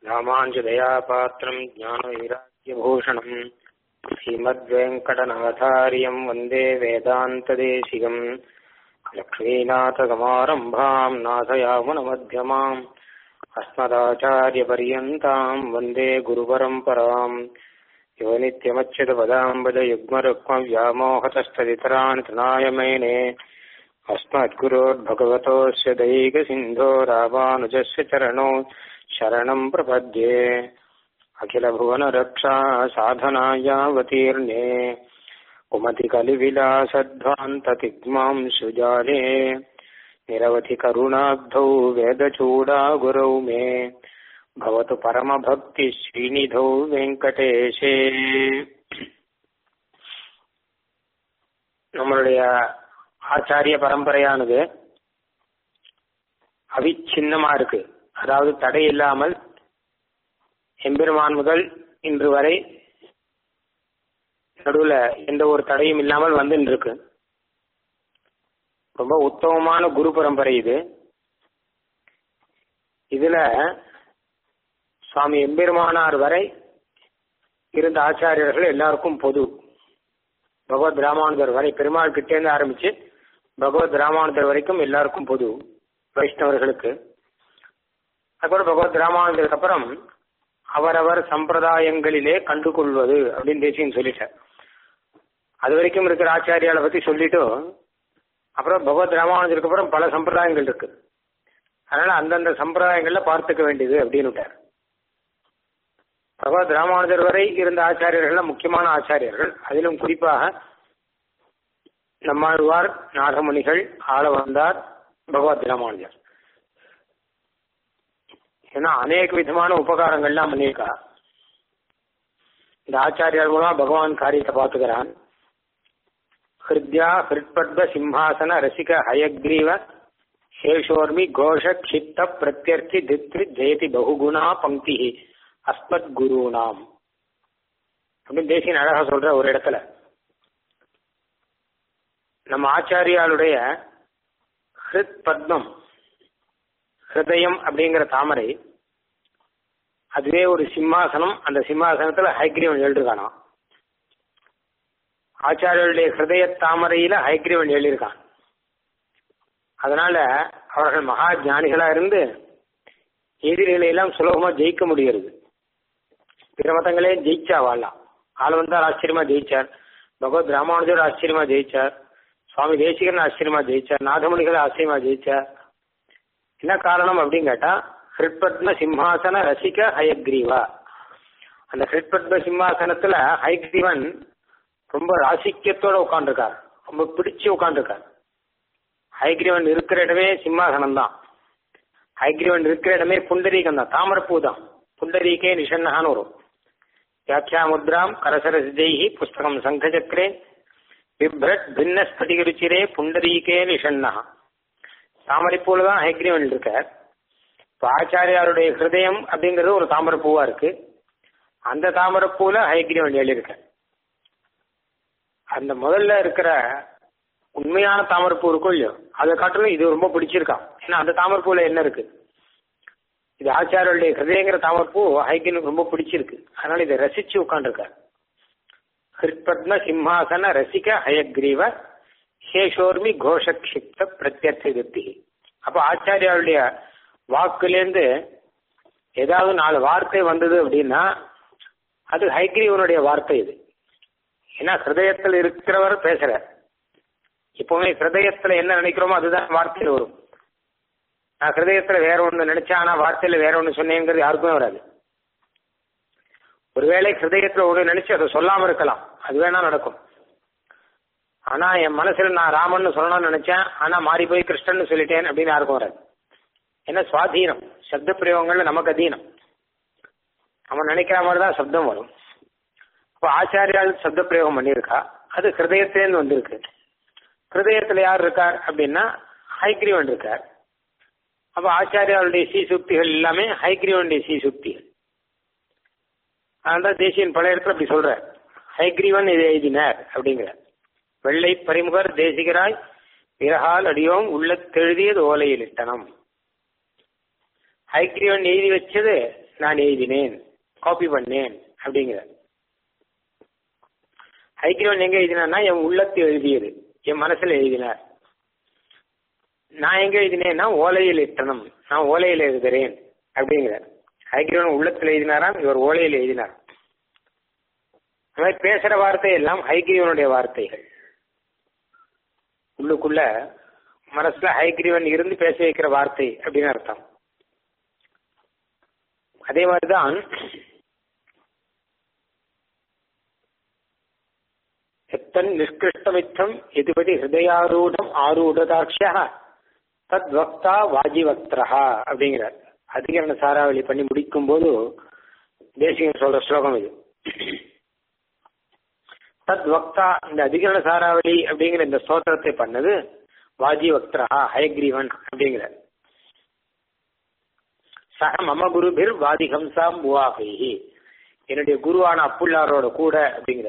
रामाञ्जदयापात्रम् ज्ञानवैराग्यभूषणम् श्रीमद्वेङ्कटनाथार्यम् वन्दे वेदान्तदेशिकम् लक्ष्मीनाथगमारम्भाम् नाथयामुनमध्यमाम् अस्मदाचार्यपर्यन्ताम् वन्दे गुरुपरम्पराम् यो नित्यमच्युतपदाम्बजयुग्मरुक्मव्यामोहतस्तदितरान् तृणाय मेने अस्मद्गुरोर्भगवतोऽस्य दैकसिन्धो रामानुजस्य चरणो शरणम् प्रपद्ये अखिलभुवनरक्षा साधनायावतीर्णे कुमतिकलिविलासध्वान्ततिग्मां सुजाले निरवधिकरुणाब्धौ वेदचूडागुरौ मे भवतु परमभक्तिश्रीनिधौ வெங்கடேஷே நம்மளுடைய ஆச்சாரிய பரம்பரையானது அவிச்சின்னமா இருக்கு அதாவது தடை இல்லாமல் எம்பெருமான் முதல் இன்று வரை நடுவுல எந்த ஒரு தடையும் இல்லாமல் வந்துட்டு இருக்கு ரொம்ப உத்தமமான குரு பரம்பரை இது இதுல சுவாமி எம்பெருமானார் வரை இருந்த ஆச்சாரியர்கள் எல்லாருக்கும் பொது பகவத் ராமானுஜர் வரை பெருமாள் கிட்டேருந்து ஆரம்பிச்சு பகவத் ராமானுஜர் வரைக்கும் எல்லாருக்கும் பொது வைஷ்ணவர்களுக்கு அதுக்கப்புறம் பகவத் ராமானுஜருக்கு அப்புறம் அவரவர் சம்பிரதாயங்களிலே கண்டு கொள்வது அப்படின்னு தேசியம் சொல்லிட்டார் அது வரைக்கும் இருக்கிற ஆச்சாரியால பத்தி சொல்லிட்டு அப்புறம் பகவத் ராமானுஜருக்கு அப்புறம் பல சம்பிரதாயங்கள் இருக்கு அதனால அந்தந்த சம்பிரதாயங்கள்ல பார்த்துக்க வேண்டியது அப்படின்னு விட்டார் பகவத் ராமானுஜர் வரை இருந்த ஆச்சாரியர்கள் முக்கியமான ஆச்சாரியர்கள் அதிலும் குறிப்பாக நம்மாழ்வார் நாகமணிகள் ஆள வந்தார் பகவத் ராமானுஜர் ஏன்னா அநேக விதமான உபகாரங்கள்லாம் பண்ணியிருக்கா இந்த ஆச்சாரியார் மூலமா பகவான் காரியத்தை பார்த்துக்கிறான் ஹிருத்யா ஹிருட்பத்ம சிம்ஹாசன ரசிக ஹயக்ரீவ சேஷோர்மி கோஷ க்ஷிப்த பிரத்யர்த்தி தித்ரி ஜெயதி பகுகுணா பங்கி அஸ்மத் குருநாம் அப்படின்னு தேசியன் அழகா சொல்ற ஒரு இடத்துல நம்ம ஆச்சாரியாளுடைய ஹிருத் பத்மம் ஹிருதயம் அப்படிங்கிற தாமரை அதுவே ஒரு சிம்மாசனம் அந்த சிம்மாசனத்துல ஹைக்ரீவன் எழுதுகானா ஆச்சாரியருடைய ஹிருதய தாமரையில ஹைக்ரீவன் எழுதியிருக்கான் அதனால அவர்கள் மகா ஞானிகளா இருந்து எதிரிகளை எல்லாம் சுலபமா ஜெயிக்க முடிகிறது பிற மதங்களே ஜெயிச்சா வாழலாம் ஆள் வந்தார் ஆச்சரியமா ஜெயிச்சார் பகவத் ராமானுஜர் ஆச்சரியமா ஜெயிச்சார் சுவாமி தேசிகன் ஆச்சரியமா ஜெயிச்சார் நாதமணிகள் ஆச்சரியமா ஜெயிச்சார் என்ன காரணம் அப்படின்னு கேட்டா ஹிருட்பத்ம சிம்ஹாசன ரசிக ஹயக்ரீவா அந்த ஹிருட்பத்ம சிம்மாசனத்துல ஹயக்ரீவன் ரொம்ப ராசிக்கியத்தோட உட்காந்துருக்கார் ரொம்ப பிடிச்சு உட்காந்துருக்கார் ஹயக்ரீவன் இருக்கிற இடமே சிம்மாசனம் தான் ஹயக்ரீவன் இருக்கிற இடமே புண்டரீகம் தான் தாமரப்பூ தான் புண்டரீகே நிஷன்னஹான்னு வரும் வியாக்கியா முத்ராம் கரசரசிஜைஹி புஸ்தகம் சங்கச்சக்கரே பிப்ரட் பின்ன ஸ்படிகருச்சிரே புண்டரீகே நிஷன்னஹா தாமரைப்பூல தான் ஹைக்ரீவன் இருக்கார் இப்போ ஆச்சாரியாருடைய ஹிருதயம் அப்படிங்கிறது ஒரு தாமரைப்பூவா இருக்கு அந்த தாமரைப்பூல ஹைக்ரீவன் எழுதியிருக்க அந்த முதல்ல இருக்கிற உண்மையான தாமரைப்பூ இருக்கும் இல்லையோ அதை காட்டிலும் இது ரொம்ப பிடிச்சிருக்கான் ஏன்னா அந்த தாமரைப்பூல என்ன இருக்கு இது ஆச்சாரியுடைய ஹிருதயங்கிற தாமரைப்பூ ஹைக்கினுக்கு ரொம்ப பிடிச்சிருக்கு அதனால இதை ரசிச்சு உட்காந்துருக்கார் ஹிருத்பத்ம சிம்ஹாசன ரசிக ஹயக்ரீவ சேஷோர்மி கோஷக்ஷிப்த பிரத்யர்த்தி திருப்தி அப்ப ஆச்சாரியாவுடைய வாக்குலேருந்து ஏதாவது நாலு வார்த்தை வந்தது அப்படின்னா அது ஹைக்ரீவனுடைய வார்த்தை இது ஏன்னா ஹிருதயத்தில் இருக்கிறவர் பேசுற இப்பவுமே ஹிருதயத்துல என்ன நினைக்கிறோமோ அதுதான் வார்த்தையில் வரும் நான் ஹிருதயத்துல வேற ஒண்ணு நினைச்சேன் ஆனா வார்த்தையில வேற ஒண்ணு சொன்னேங்கிறது யாருக்குமே வராது ஒருவேளை ஹிருதயத்துல ஒண்ணு நினைச்சு அதை சொல்லாம இருக்கலாம் அது வேணா நடக்கும் ஆனா என் மனசுல நான் ராமன் சொல்லணும்னு நினைச்சேன் ஆனா மாறி போய் கிருஷ்ணன் சொல்லிட்டேன் அப்படின்னு யாருக்கும் வராது ஏன்னா சுவாதீனம் சப்த பிரயோகங்கள்ல நமக்கு அதீனம் நம்ம நினைக்கிற மாதிரி தான் சப்தம் வரும் அப்போ ஆச்சாரியால் சப்த பிரயோகம் பண்ணியிருக்கா அது ஹிருதயத்திலேருந்து வந்திருக்கு ஹிருதயத்துல யார் இருக்கார் அப்படின்னா ஹைக்ரீவன் இருக்கார் அப்ப ஆச்சாரியாளுடைய சீசுக்திகள் எல்லாமே ஹைக்ரீவனுடைய சீசுக்திகள் அதனால தேசியன் பல இடத்துல அப்படி சொல்ற ஹைக்ரீவன் இதை எழுதினார் அப்படிங்கிற வெள்ளை பரிமுகர் தேசிகராய் பிறகால் அடியோம் உள்ள தெழுதியது ஓலையில் இட்டனம் ஹைக்ரீவன் எழுதி வச்சது நான் எழுதினேன் காப்பி பண்ணேன் அப்படிங்கிற ஹைகிரவன் எங்க எழுதினார்னா என் உள்ளத்து எழுதியது என் மனசுல எழுதினார் நான் எங்க எழுதினேன்னா ஓலையில் இட்டணும் நான் ஓலையில் எழுதுகிறேன் அப்படிங்கிற ஹைகிரவன் உள்ளத்தில் எழுதினாராம் இவர் ஓலையில் எழுதினார் அந்த மாதிரி பேசுற வார்த்தை எல்லாம் ஹைகிரீவனுடைய வார்த்தைகள் உள்ளுக்குள்ள மனசுல ஹைகிரீவன் இருந்து பேச வைக்கிற வார்த்தை அப்படின்னு அர்த்தம் அதே மாதிரிதான் எத்தன் நிஷ்கிருஷ்டமித்தம் எதுபடி ஹிருதயாரூடம் ஆரூடதாட்சியா தத் வக்தா வாஜிவக்திரஹா அப்படிங்கிறார் அதிகரண சாராவளி பண்ணி முடிக்கும் போது தேசிகன் சொல்ற ஸ்லோகம் இது தத் வக்தா இந்த அதிகரண சாராவளி அப்படிங்கிற இந்த ஸ்தோத்திரத்தை பண்ணது வாஜி வக்திரஹா ஹயக்ரீவன் அப்படிங்கிற சக மம குருபிர் வாதி ஹம்சாம் புவாகைஹி என்னுடைய குருவான அப்புள்ளாரோட கூட அப்படிங்கிற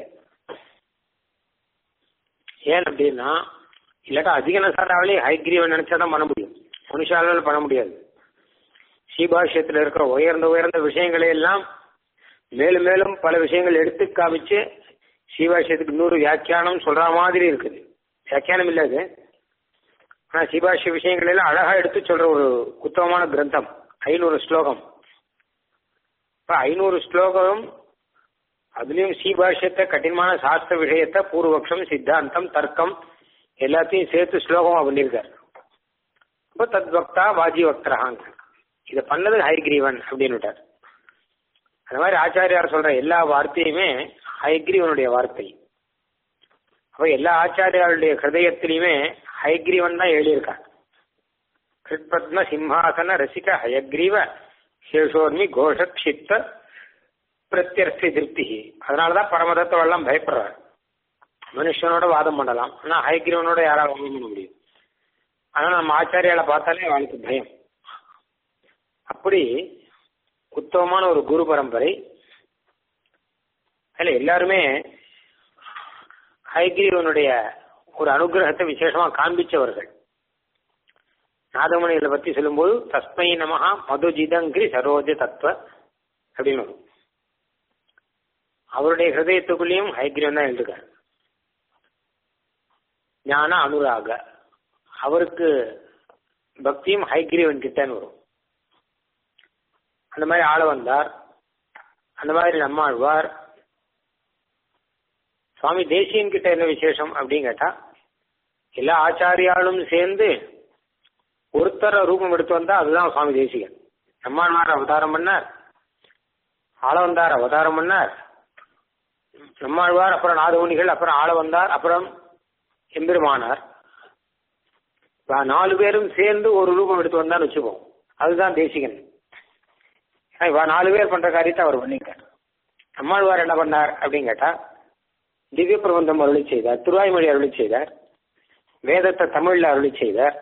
ஏன் அப்படின்னா இல்லாட்டா அதிகன சாராவளி ஹைகிரீவன் நினைச்சாதான் பண்ண முடியும் மனுஷாலால் பண்ண முடியாது ஸ்ரீபாஷ்யத்தில் இருக்கிற உயர்ந்த உயர்ந்த விஷயங்களை எல்லாம் மேலும் மேலும் பல விஷயங்கள் எடுத்து காமிச்சு ஸ்ரீபாஷ்யத்துக்கு இன்னொரு வியாக்கியானம் சொல்ற மாதிரி இருக்குது வியாக்கியானம் இல்ல அது ஆனா ஸ்ரீபாஷ்ய விஷயங்கள் எல்லாம் அழகா எடுத்து சொல்ற ஒரு உத்தமமான கிரந்தம் ஐநூறு ஸ்லோகம் இப்ப ஐநூறு ஸ்லோகம் அதுலயும் ஸ்ரீபாஷ்யத்தை கடினமான சாஸ்திர விஷயத்தை பூர்வபக்ஷம் சித்தாந்தம் தர்க்கம் எல்லாத்தையும் சேர்த்து ஸ்லோகமா பண்ணியிருக்காரு இப்போ தத் பக்தா வாஜி வக்தரஹாங்க இதை பண்ணது ஹைகிரீவன் அப்படின்னு விட்டார் அந்த மாதிரி ஆச்சாரியார் சொல்ற எல்லா வார்த்தையுமே ஹைகிரீவனுடைய வார்த்தை அப்ப எல்லா ஆச்சாரியாருடைய ஹிருதயத்திலையுமே ஹைகிரீவன் தான் எழுதியிருக்காங்க கிருத்பத்ம சிம்ஹாசன ரசிக ஹயக்ரீவ சேஷோர்மி கோஷக்ஷித்த பிரத்யர்த்தி திருப்தி அதனாலதான் பரமதத்தவெல்லாம் பயப்படுறாரு மனுஷனோட வாதம் பண்ணலாம் ஆனா ஹைகிரீவனோட யாரால வாதம் பண்ண முடியும் ஆனா நம்ம ஆச்சாரியால பார்த்தாலே அவளுக்கு பயம் அப்படி உத்தமமான ஒரு குரு பரம்பரை அதுல எல்லாருமே ஹைகிரீவனுடைய ஒரு அனுகிரகத்தை விசேஷமா காண்பிச்சவர்கள் நாதமணிகளை பத்தி சொல்லும்போது தஸ்மை நமஹா மதுஜிதங்கிரி சரோஜ தத்துவ அப்படின்னு வரும். அவருடைய ஹிருதயத்துக்குள்ளேயும் ஹைகிரீவன் தான் எழுதுக்கார் ஞான அனுராக அவருக்கு பக்தியும் ஹைகிரீவன் கிட்டன்னு வரும் அந்த மாதிரி ஆள வந்தார் அந்த மாதிரி நம்மாழ்வார் சுவாமி தேசியன் கிட்ட என்ன விசேஷம் அப்படின்னு கேட்டா எல்லா ஆச்சாரியாலும் சேர்ந்து ஒருத்தர ரூபம் எடுத்து வந்தா அதுதான் சுவாமி தேசிகன் நம்மாழ்வார் அவதாரம் பண்ணார் ஆளவந்தார் அவதாரம் பண்ணார் நம்மாழ்வார் அப்புறம் நாதமுனிகள் அப்புறம் ஆள வந்தார் அப்புறம் எம்பெருமானார் இப்ப நாலு பேரும் சேர்ந்து ஒரு ரூபம் எடுத்து வந்தான்னு வச்சுப்போம் அதுதான் தேசிகன் ஏன்னா இவ நாலு பேர் பண்ற காரியத்தை அவர் பண்ணிருக்கார் நம்மாழ்வார் என்ன பண்ணார் அப்படின்னு கேட்டா திவ்ய பிரபந்தம் அருளி செய்தார் திருவாய்மொழி அருளி செய்தார் வேதத்தை தமிழ்ல அருளி செய்தார்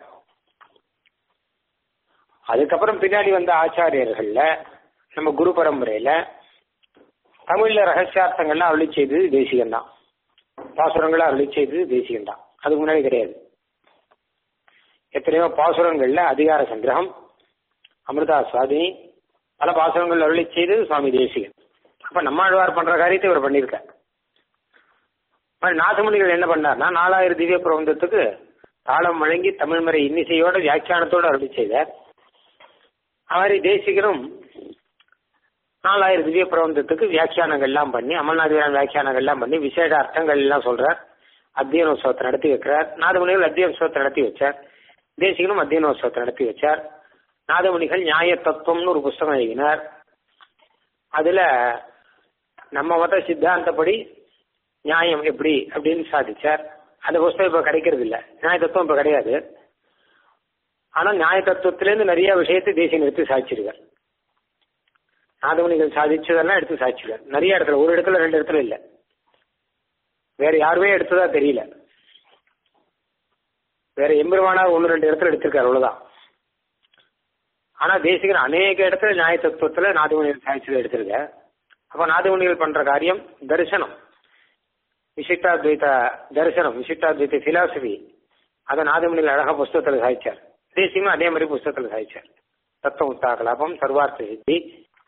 அதுக்கப்புறம் பின்னாடி வந்த ஆச்சாரியர்கள்ல நம்ம குரு பரம்பரையில தமிழ்ல ரகசியார்த்தங்கள்லாம் அருளி செய்தது தேசிகன் தான் பாசுரங்களை அருளி செய்தது தேசிகன் தான் அதுக்கு முன்னாடி கிடையாது எத்தனையோ பாசுரங்கள்ல அதிகார சங்கிரகம் அமிர்தா சுவாதினி பல பாசுரங்கள் அருளி செய்தது சுவாமி தேசிகன் அப்ப நம்மாழ்வார் பண்ற காரியத்தை இவர் பண்ணியிருக்கார் மாதிரி நாதமுனிகள் என்ன பண்ணார்னா நாலாயிரம் திவ்ய பிரபந்தத்துக்கு தாளம் வழங்கி தமிழ்மறை இன்னிசையோட வியாக்கியானத்தோட அருளி செய்தார் மாதிரி தேசிகரும் நாலாயிரம் திவ்ய பிரபந்தத்துக்கு வியாக்கியானங்கள் எல்லாம் பண்ணி அமல்நாதிரான் வியாக்கியானங்கள் எல்லாம் பண்ணி விசேஷ அர்த்தங்கள் எல்லாம் சொல்றார் அத்தியனோத்சவத்தை நடத்தி வைக்கிறார் நாதமுனிகள் அத்தியோத்சவத்தை நடத்தி வச்சார் தேசிகனும் அத்தியனோத்சவத்தை நடத்தி வச்சார் நாதமுனிகள் நியாய தத்துவம்னு ஒரு புஸ்தகம் எழுதினார் அதுல நம்ம மத சித்தாந்தப்படி நியாயம் எப்படி அப்படின்னு சாதிச்சார் அந்த புஸ்தகம் இப்ப கிடைக்கிறது இல்ல நியாய தத்துவம் இப்ப கிடையாது ஆனா நியாய தத்துவத்திலேருந்து நிறைய விஷயத்தை தேசியம் எடுத்து சாதிச்சிருக்கார் நாதமுனிகள் சாதிச்சதெல்லாம் எடுத்து சாதிச்சிருக்கார் நிறைய இடத்துல ஒரு இடத்துல ரெண்டு இடத்துல இல்ல வேற யாருமே எடுத்ததா தெரியல வேற எம்பெருமானார் ஒன்னு ரெண்டு இடத்துல எடுத்திருக்காரு அவ்வளவுதான் ஆனா தேசிகன் அநேக இடத்துல நியாய தத்துவத்துல நாதமுனிகள் சாதிச்சதை எடுத்திருக்க அப்ப நாதமுனிகள் பண்ற காரியம் தரிசனம் விசிஷ்டாத்வைத தரிசனம் விசிஷ்டாத்வைத பிலாசபி அதை நாதமுனிகள் அழகா புஸ்தகத்துல சாதிச்சார் தேசியமும் அதே மாதிரி புஸ்தகத்துல சாதிச்சார் தத்துவ உத்தாகலாபம் சர்வார்த்த சித்தி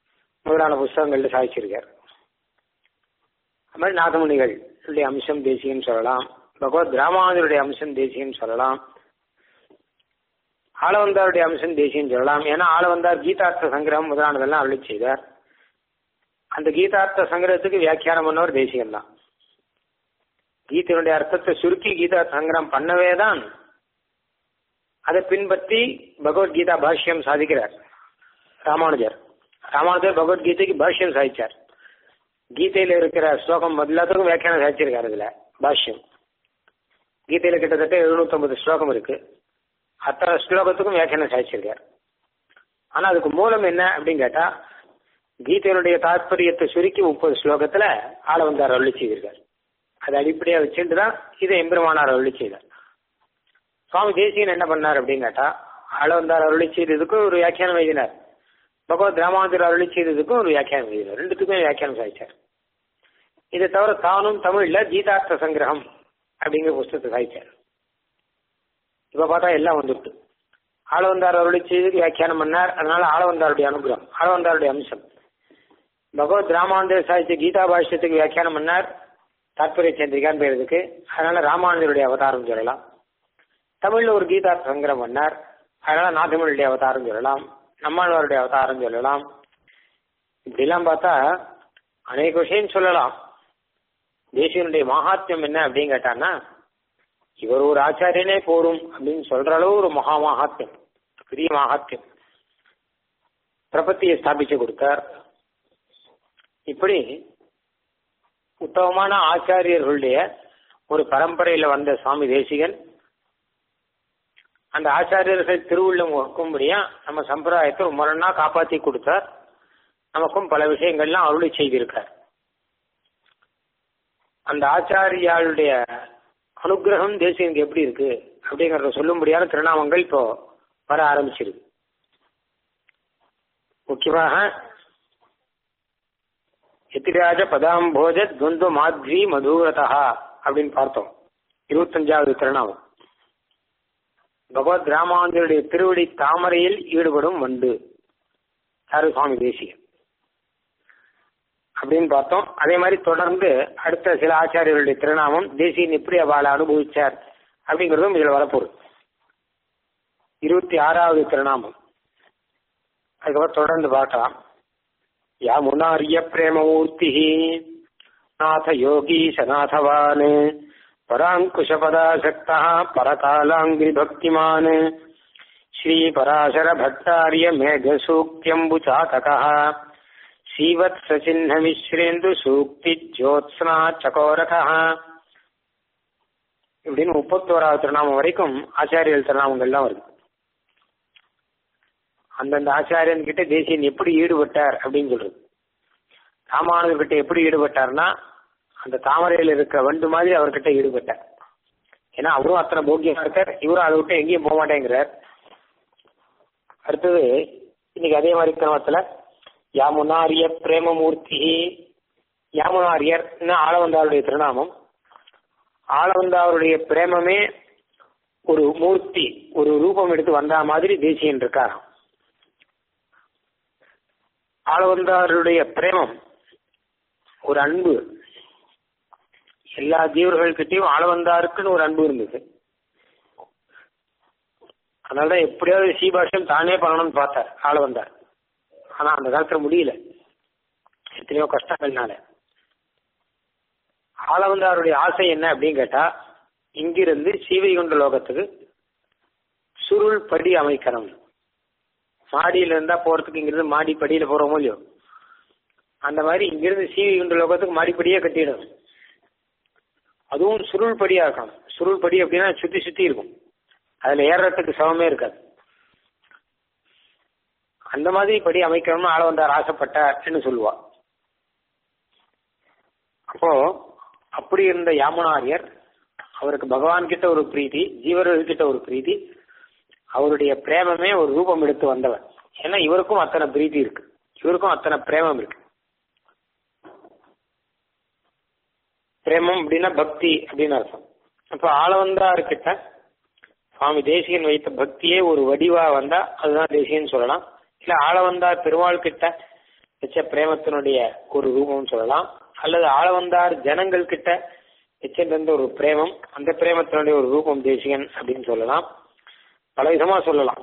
முதலான புஸ்தகங்கள்ல சாதிச்சிருக்கார் அது மாதிரி நாதமுனிகளுடைய அம்சம் தேசியம் சொல்லலாம் பகவத் ராமானுடைய அம்சம் தேசியம் சொல்லலாம் ஆளவந்தாருடைய அம்சம் தேசியம் சொல்லலாம் ஏன்னா ஆளவந்தார் கீதார்த்த சங்கிரகம் முதலானதெல்லாம் அருளி செய்தார் அந்த கீதார்த்த சங்கிரகத்துக்கு வியாக்கியானம் பண்ணவர் தேசியம் தான் கீதையினுடைய அர்த்தத்தை சுருக்கி கீதார்த்த சங்கிரகம் பண்ணவே தான் அதை பின்பற்றி பகவத்கீதா பாஷ்யம் சாதிக்கிறார் ராமானுஜர் ராமானுஜர் பகவத்கீதைக்கு பாஷ்யம் சாதிச்சார் கீதையில இருக்கிற ஸ்லோகம் எல்லாத்துக்கும் வியாக்கியானம் சாதிச்சிருக்காரு இதுல பாஷ்யம் கீதையில கிட்டத்தட்ட எழுநூத்தி ஸ்லோகம் இருக்கு அத்தனை ஸ்லோகத்துக்கும் வியாக்கியானம் சாதிச்சிருக்கார் ஆனா அதுக்கு மூலம் என்ன அப்படின்னு கேட்டா கீதையினுடைய தாற்பயத்தை சுருக்கி முப்பது ஸ்லோகத்துல ஆள வந்தார் அருளி செய்திருக்கார் அதை அடிப்படையா வச்சுட்டு தான் இதை எம்பெருமானார் அருளி செய்தார் சுவாமி தேசியன் என்ன பண்ணார் அப்படின்னு கேட்டா ஆள வந்தார் அருளி செய்ததுக்கும் ஒரு வியாக்கியானம் எழுதினார் பகவத் ராமாந்தர் அருளி செய்ததுக்கும் ஒரு வியாக்கியானம் எழுதினார் ரெண்டுத்துக்குமே வியாக்கியானம் சாதிச்சார் இதை தவிர தானும் தமிழ்ல கீதார்த்த சங்கிரகம் அப்படிங்கிற புஸ்தகத்தை சாதிச்சார் இப்ப பார்த்தா எல்லாம் வந்துட்டு ஆளவந்தார் அருளி செய்ததுக்கு வியாக்கியானம் பண்ணார் அதனால ஆளவந்தாருடைய அனுகிரகம் ஆளவந்தாருடைய அம்சம் பகவத் ராமானந்தர் சாதிச்ச கீதா பாஷ்யத்துக்கு வியாக்கியானம் பண்ணார் தாற்பரிய சந்திரிகான் பேருக்கு அதனால ராமானந்தருடைய அவதாரம் சொல்லலாம் தமிழ்ல ஒரு கீதா சங்கரம் பண்ணார் அதனால நாதமிழுடைய அவதாரம் சொல்லலாம் நம்மாழ்வாருடைய அவதாரம் சொல்லலாம் இப்படிலாம் பார்த்தா அநேக விஷயம் சொல்லலாம் தேசியனுடைய மகாத்மியம் என்ன அப்படின்னு கேட்டான்னா இவர் ஒரு ஆச்சாரியனே போரும் அப்படின்னு சொல்ற அளவு ஒரு மகா மகாத்மியம் பெரிய மகாத்மியம் பிரபத்தியை ஸ்தாபிச்சு கொடுத்தார் இப்படி உத்தமமான ஆச்சாரியர்களுடைய ஒரு பரம்பரையில வந்த சுவாமி தேசிகன் அந்த ஆச்சாரியர்கள் திருவுள்ளம் வகுக்கும்படியா நம்ம சம்பிரதாயத்தை ரொம்ப நாளா காப்பாத்தி கொடுத்தார் நமக்கும் பல விஷயங்கள்லாம் அருளி செய்திருக்கார் அந்த ஆச்சாரியாளுடைய அனுகிரகம் தேசியனுக்கு எப்படி இருக்கு அப்படிங்கறத சொல்லும்படியான திருநாமங்கள் இப்போ வர ஆரம்பிச்சிருக்கு முக்கியமாக எத்திராஜ பதாம்போஜ துவந்து மாத்ரி மதுரதா அப்படின்னு பார்த்தோம் இருபத்தஞ்சாவது திருநாமம் பகவத் ராமாந்தருடைய திருவடி தாமரையில் ஈடுபடும் வண்டு யாரு சுவாமி தேசியம் அப்படின்னு பார்த்தோம் அதே மாதிரி தொடர்ந்து அடுத்த சில ஆச்சாரியர்களுடைய திருநாமம் தேசியன் எப்படி அவளை அனுபவிச்சார் அப்படிங்கிறதும் இதுல வரப்போகுது இருபத்தி ஆறாவது திருநாமம் அதுக்கப்புறம் தொடர்ந்து பார்க்கலாம் யாமுனாரிய பிரேமமூர்த்தி நாத யோகீசநாதவான் பராங்குஷபதாசக்தா பரகாலாங்கிரி பக்திமான் ஸ்ரீபராசர பட்டாரிய மேகசூக்தியம்புச்சாதகா ஸ்ரீவத்ஸின்னமிஸ்ரேந்து சூக்தி ஜோத்ஸ்னா சகோரகா இப்படின்னு முப்பத்தோராவது திருநாமம் வரைக்கும் ஆச்சாரியர்கள் திருநாமங்கள்லாம் வருது அந்தந்த ஆச்சாரியன் கிட்ட தேசியன் எப்படி ஈடுபட்டார் அப்படின்னு சொல்றது ராமானுஜர் கிட்ட எப்படி ஈடுபட்டார்னா அந்த தாமரையில் இருக்கிற வண்டு மாதிரி அவர்கிட்ட ஈடுபட்டார் ஏன்னா அவரும் அத்தனை போக்கியமா இருக்கார் இவரும் அதை விட்டு எங்கேயும் போக மாட்டேங்கிறார் அடுத்தது இன்னைக்கு அதே மாதிரி கிரமத்துல யாமுனாரிய பிரேமமூர்த்தி யாமுனாரியர் ஆளவந்தாருடைய திருநாமம் ஆளவந்தாருடைய பிரேமமே ஒரு மூர்த்தி ஒரு ரூபம் எடுத்து வந்தா மாதிரி தேசியன் இருக்காராம் ஆளவந்தாருடைய பிரேமம் ஒரு அன்பு எல்லா ஜீவர்கள்கிட்டையும் ஆளவந்தாருக்குன்னு ஒரு அன்பு இருந்தது அதனாலதான் எப்படியாவது சீபாஷம் தானே பண்ணணும்னு பார்த்தார் ஆளவந்தார் ஆனா அந்த காலத்துல முடியல எத்தனையோ கஷ்டங்கள்னால ஆளவந்தாருடைய ஆசை என்ன அப்படின்னு கேட்டா இங்கிருந்து சீவைகுண்ட லோகத்துக்கு சுருள் படி அமைக்கணும் மாடியில இருந்தா போறதுக்கு இங்கிருந்து மாடி படியில போறோமோ இல்லையோ அந்த மாதிரி இங்கிருந்து சீவைகுண்ட லோகத்துக்கு மாடிப்படியே கட்டிடணும் அதுவும் சுருள் படியா இருக்கணும் சுருள் படி அப்படின்னா சுத்தி சுத்தி இருக்கும் அதுல ஏறுறதுக்கு சமமே இருக்காது அந்த மாதிரி படி அமைக்கணும்னு ஆள வந்தார் ஆசைப்பட்டார்னு சொல்லுவா அப்போ அப்படி இருந்த யாமுனாரியர் அவருக்கு பகவான் கிட்ட ஒரு பிரீத்தி ஜீவர்கள் கிட்ட ஒரு பிரீத்தி அவருடைய பிரேமமே ஒரு ரூபம் எடுத்து வந்தவர் ஏன்னா இவருக்கும் அத்தனை பிரீத்தி இருக்கு இவருக்கும் அத்தனை பிரேமம் இருக்கு பிரேமம் அப்படின்னா பக்தி அப்படின்னு அர்த்தம் அப்ப ஆளவந்தார்கிட்ட சுவாமி தேசியன் வைத்த பக்தியே ஒரு வடிவா வந்தா அதுதான் தேசியன் சொல்லலாம் இல்ல ஆளவந்தார் பெருமாள் கிட்ட வச்ச பிரேமத்தினுடைய ஒரு ரூபம் சொல்லலாம் அல்லது ஆளவந்தார் ஜனங்கள் கிட்ட வச்சிருந்த ஒரு பிரேமம் அந்த பிரேமத்தினுடைய ஒரு ரூபம் தேசிகன் அப்படின்னு சொல்லலாம் பல விதமா சொல்லலாம்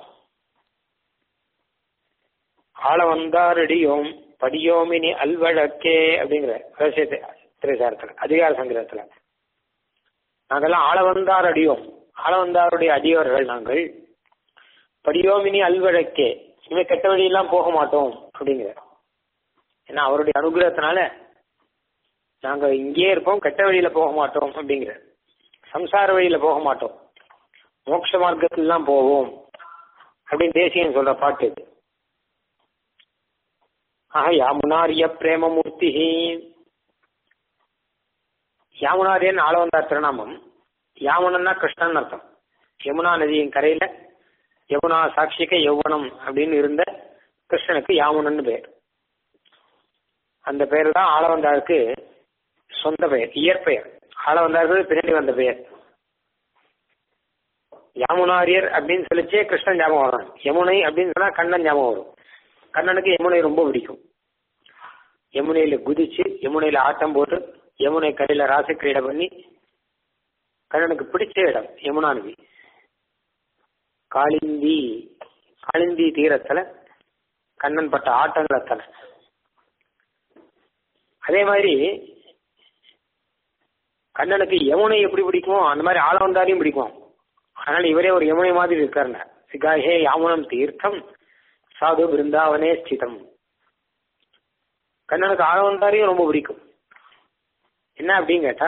ஆளவந்தாரடியோம் படியோமினி அல்வழக்கே அப்படிங்கிற ரகசியத்தை திரைசாரத்தில் அதிகார சங்கிரத்துல நாங்கெல்லாம் ஆளவந்தார் அடியோம் ஆளவந்தாருடைய அடியவர்கள் நாங்கள் படியோமினி அல்வழக்கே இனிமே கெட்ட வழியெல்லாம் போக மாட்டோம் அப்படிங்கிற ஏன்னா அவருடைய அனுகிரகத்தினால நாங்க இங்கேயே இருப்போம் கெட்ட வழியில போக மாட்டோம் அப்படிங்கிற சம்சார வழியில போக மாட்டோம் மோட்ச மார்க்கத்தில் தான் போவோம் அப்படின்னு தேசியன் சொல்ற பாட்டு இது ஆக யாமுனாரிய பிரேமமூர்த்தி யாமுனாரியன் ஆளவந்தார் திருநாமம் யாமுனன்னா கிருஷ்ணன் அர்த்தம் யமுனா நதியின் கரையில யமுனா சாட்சிக்க யௌவனம் அப்படின்னு இருந்த கிருஷ்ணனுக்கு யாமுனன்னு பேர் அந்த பேர் தான் ஆளவந்தாருக்கு சொந்த பெயர் இயற்பெயர் ஆளவந்தாருக்கு பின்னாடி வந்த பெயர் யாமுனாரியர் அப்படின்னு சொல்லிச்சே கிருஷ்ணன் ஞாபகம் வரும் யமுனை அப்படின்னு சொன்னா கண்ணன் ஞாபகம் வரும் கண்ணனுக்கு யமுனை ரொம்ப பிடிக்கும் யமுனையில குதிச்சு யமுனையில ஆட்டம் போட்டு யமுனை கரையில ராசக்கிரீடை பண்ணி கண்ணனுக்கு பிடிச்ச இடம் யமுனா நதி காளிந்தி காளிந்தி தீரத்துல கண்ணன் பட்ட ஆட்டங்கள் அத்தனை அதே மாதிரி கண்ணனுக்கு யமுனை எப்படி பிடிக்குமோ அந்த மாதிரி ஆளவந்தாரையும் பிடிக்கும் அதனால இவரே ஒரு யமுனை மாதிரி இருக்காருங்க சிகாஹே யாமுனம் தீர்த்தம் சாது பிருந்தாவனே ஸ்திதம் கண்ணனுக்கு ஆளவந்தாரையும் ரொம்ப பிடிக்கும் என்ன அப்படின்னு கேட்டா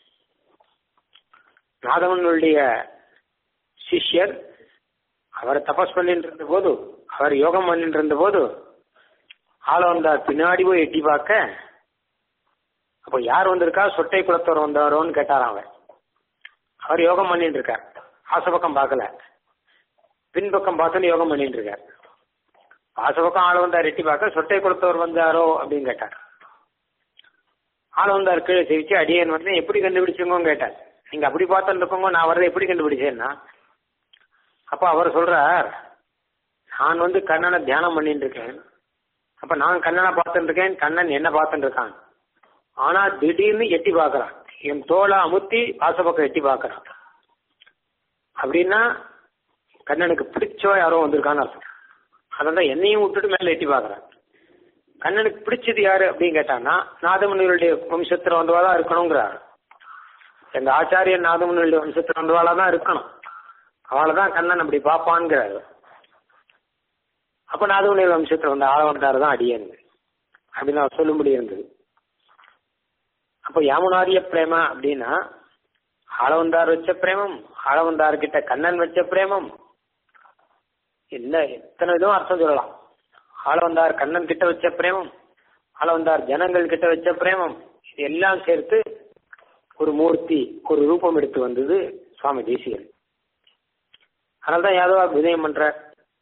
நாதவனுடைய சிஷ்யர் அவர் தபஸ் பண்ணிட்டு இருந்த போது அவர் யோகம் பண்ணிட்டு இருந்த போது ஆளவந்தார் பின்னாடி போய் எட்டி பார்க்க அப்போ யார் வந்திருக்கா சொட்டை குளத்தவர் வந்தவரோன்னு கேட்டாராம் அவர் அவர் யோகம் பண்ணிட்டு இருக்கார் ஆசபக்கம் பார்க்கல பின்பக்கம் பார்த்துன்னு யோகம் பண்ணிட்டு இருக்கார் ஆசபக்கம் ஆள் வந்தார் எட்டி பார்க்க சொட்டை குளத்தவர் வந்தாரோ அப்படின்னு கேட்டார் ஆள் வந்தார் கீழே சிரிச்சு அடியன் வந்து எப்படி கண்டுபிடிச்சுங்கன்னு கேட்டார் நீங்க அப்படி பார்த்துட்டு இருக்கோங்க நான் வரதை எப்படி கண்டுபிடிச்சேன்னா அப்ப அவர் சொல்றார் நான் வந்து கண்ணனை தியானம் பண்ணிட்டு இருக்கேன் அப்ப நான் கண்ணனை பார்த்துட்டு இருக்கேன் கண்ணன் என்ன பார்த்துட்டு இருக்கான் ஆனா திடீர்னு எட்டி பார்க்கறான் என் தோலை அமுத்தி வாசப்பக்கம் எட்டி பார்க்கறான் அப்படின்னா கண்ணனுக்கு பிடிச்சோ யாரோ வந்திருக்கான்னு அர்த்தம் அதான் என்னையும் விட்டுட்டு மேல எட்டி பார்க்கறான் கண்ணனுக்கு பிடிச்சது யாரு அப்படின்னு கேட்டான்னா நாதமுனிகளுடைய வம்சத்துல வந்தவாதான் இருக்கணுங்கிறார் எங்க ஆச்சாரியன் நாதமுனிகளுடைய வம்சத்துல வந்தவாளா தான் இருக்கணும் அவளை கண்ணன் அப்படி பார்ப்பான்ங்கிறாரு அப்ப நாதமுனிகள் வம்சத்துல வந்த ஆளவந்தார் தான் அடியேன்னு அப்படின்னு அவர் சொல்லும்படி இருந்தது அப்போ யாமுனாரிய பிரேம அப்படின்னா ஆளவந்தார் வச்ச பிரேமம் ஆளவந்தார் கிட்ட கண்ணன் வச்ச பிரேமம் இல்ல எத்தனை விதம் அர்த்தம் சொல்லலாம் ஆளவந்தார் கண்ணன் கிட்ட வச்ச பிரேமம் ஆளவந்தார் ஜனங்கள் கிட்ட வச்ச பிரேமம் இது எல்லாம் சேர்த்து ஒரு மூர்த்தி ஒரு ரூபம் எடுத்து வந்தது சுவாமி தேசியன் அதனால்தான் யாதவா விதயம் பண்றார்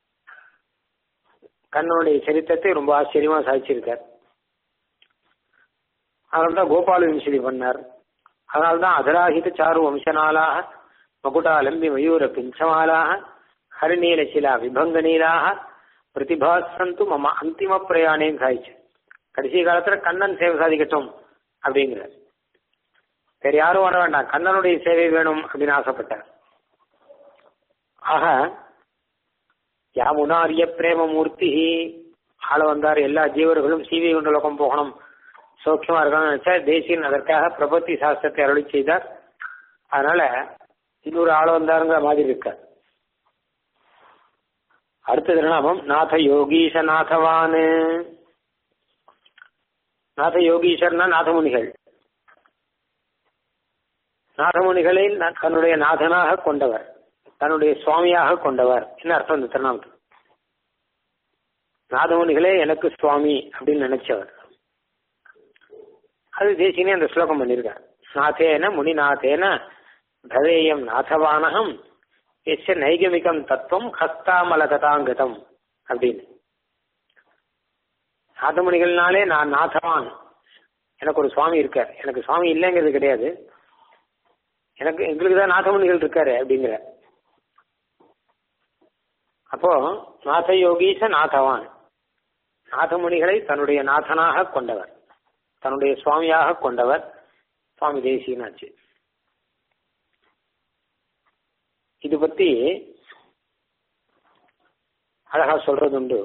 கண்ணனுடைய சரித்திரத்தை ரொம்ப ஆச்சரியமா சாதிச்சிருக்கார் அதனால்தான் கோபால விம்சதி பண்ணார் அதனால்தான் அதராகித சாரு வம்சநாளாக மகுடாலம்பி மயூர பிஞ்சமாலாக ஹரிநீல சிலா விபங்க நீலாக பிரதிபாசந்து மம அந்திம பிரயாணேன்னு சாதிச்சு கடைசி காலத்துல கண்ணன் சேவை சாதிக்கட்டும் அப்படிங்கிறார் வேற யாரும் வர வேண்டாம் கண்ணனுடைய சேவை வேணும் அப்படின்னு ஆசைப்பட்டார் ஆக யாமுனாரிய பிரேம மூர்த்தி ஆள வந்தார் எல்லா ஜீவர்களும் சீவை கொண்ட லோகம் போகணும் சௌக்கியமா இருக்கான்னு நினைச்சா தேசியன் அதற்காக பிரபத்தி சாஸ்திரத்தை அருளி செய்தார் அதனால இன்னொரு ஆள் வந்தாருங்கிற மாதிரி இருக்க அடுத்த திருநாமம் நாத யோகீஷ நாதவான் நாத யோகீஷர்னா நாதமுனிகள் நாதமுனிகளை தன்னுடைய நாதனாக கொண்டவர் தன்னுடைய சுவாமியாக கொண்டவர் என்ன அர்த்தம் இந்த திருநாமத்துக்கு நாதமுனிகளே எனக்கு சுவாமி அப்படின்னு நினைச்சவர் அது தேசியனே அந்த ஸ்லோகம் பண்ணியிருக்கார் நாதேன முனிநாதேன பவேயம் நாதவானகம் எச்ச நைகமிகம் தத்துவம் ஹஸ்தாமலகதாங்கதம் அப்படின்னு நாதமுனிகள்னாலே நான் நாதவான் எனக்கு ஒரு சுவாமி இருக்கார் எனக்கு சுவாமி இல்லைங்கிறது கிடையாது எனக்கு எங்களுக்கு தான் நாதமுனிகள் இருக்காரு அப்படிங்கிற அப்போ நாத யோகீச நாதவான் நாதமுனிகளை தன்னுடைய நாதனாக கொண்டவர் தன்னுடைய சுவாமியாக கொண்டவர் சுவாமி தேசியனாச்சு இது பத்தி அழகா சொல்றது உண்டு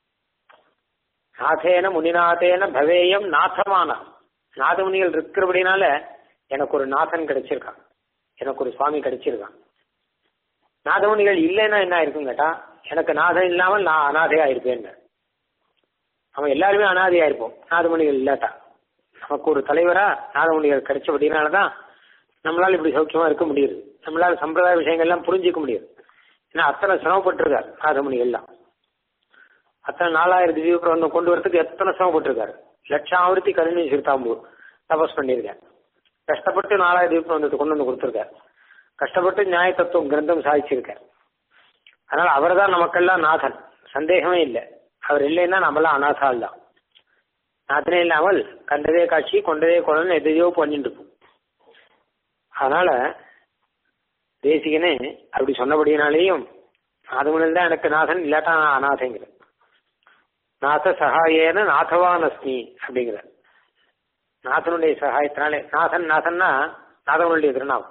நாதேன முனிநாதேன பவேயம் நாதமான நாதமுனிகள் இருக்கிறபடினால எனக்கு ஒரு நாதன் கிடைச்சிருக்கான் எனக்கு ஒரு சுவாமி கிடைச்சிருக்கான் நாதமுனிகள் இல்லைன்னா என்ன இருக்கும் கேட்டா எனக்கு நாதன் இல்லாமல் நான் அனாதையா இருப்பேன் நம்ம எல்லாருமே அனாதையா இருப்போம் நாதமுனிகள் இல்லாட்டா நமக்கு ஒரு தலைவரா நாதமுனிகள் கிடைச்சபடினாலதான் நம்மளால இப்படி சௌக்கியமா இருக்க முடியுது நம்மளால சம்பிரதாய விஷயங்கள்லாம் புரிஞ்சிக்க முடியுது ஏன்னா அத்தனை சிரமப்பட்டிருக்காரு நாதமுனிகள்லாம் அத்தனை நாலாயிரம் திவ்ய பிரபந்தம் கொண்டு வரதுக்கு எத்தனை சிரமப்பட்டிருக்காரு லட்சாவிருத்தி கருணை சிறுத்தாம்பு தபஸ் பண்ணியிருக்காரு கஷ்டப்பட்டு நாலாயிரம் திவ்ய பிரபந்தத்தை கொண்டு வந்து கொடுத்துருக்காரு கஷ்டப்பட்டு நியாய தத்துவம் கிரந்தம் சாதிச்சிருக்கார் அதனால அவர் தான் நமக்கெல்லாம் நாதன் சந்தேகமே இல்லை அவர் இல்லைன்னா நம்மளாம் அநாதால் தான் நாதனே இல்லாமல் கண்டதே காட்சி கொண்டதே குழந்தை எதையோ பண்ணிட்டு இருப்போம் அதனால தேசிகனே அப்படி சொன்னபடினாலேயும் நாதமுனில் தான் எனக்கு நாதன் இல்லாட்டா நான் அநாதைங்கிற நாத சகாயேன நாதவான் அஸ்மி அப்படிங்கிற நாதனுடைய சகாயத்தினாலே நாதன் நாதன்னா நாதவனுடைய திருநாமம்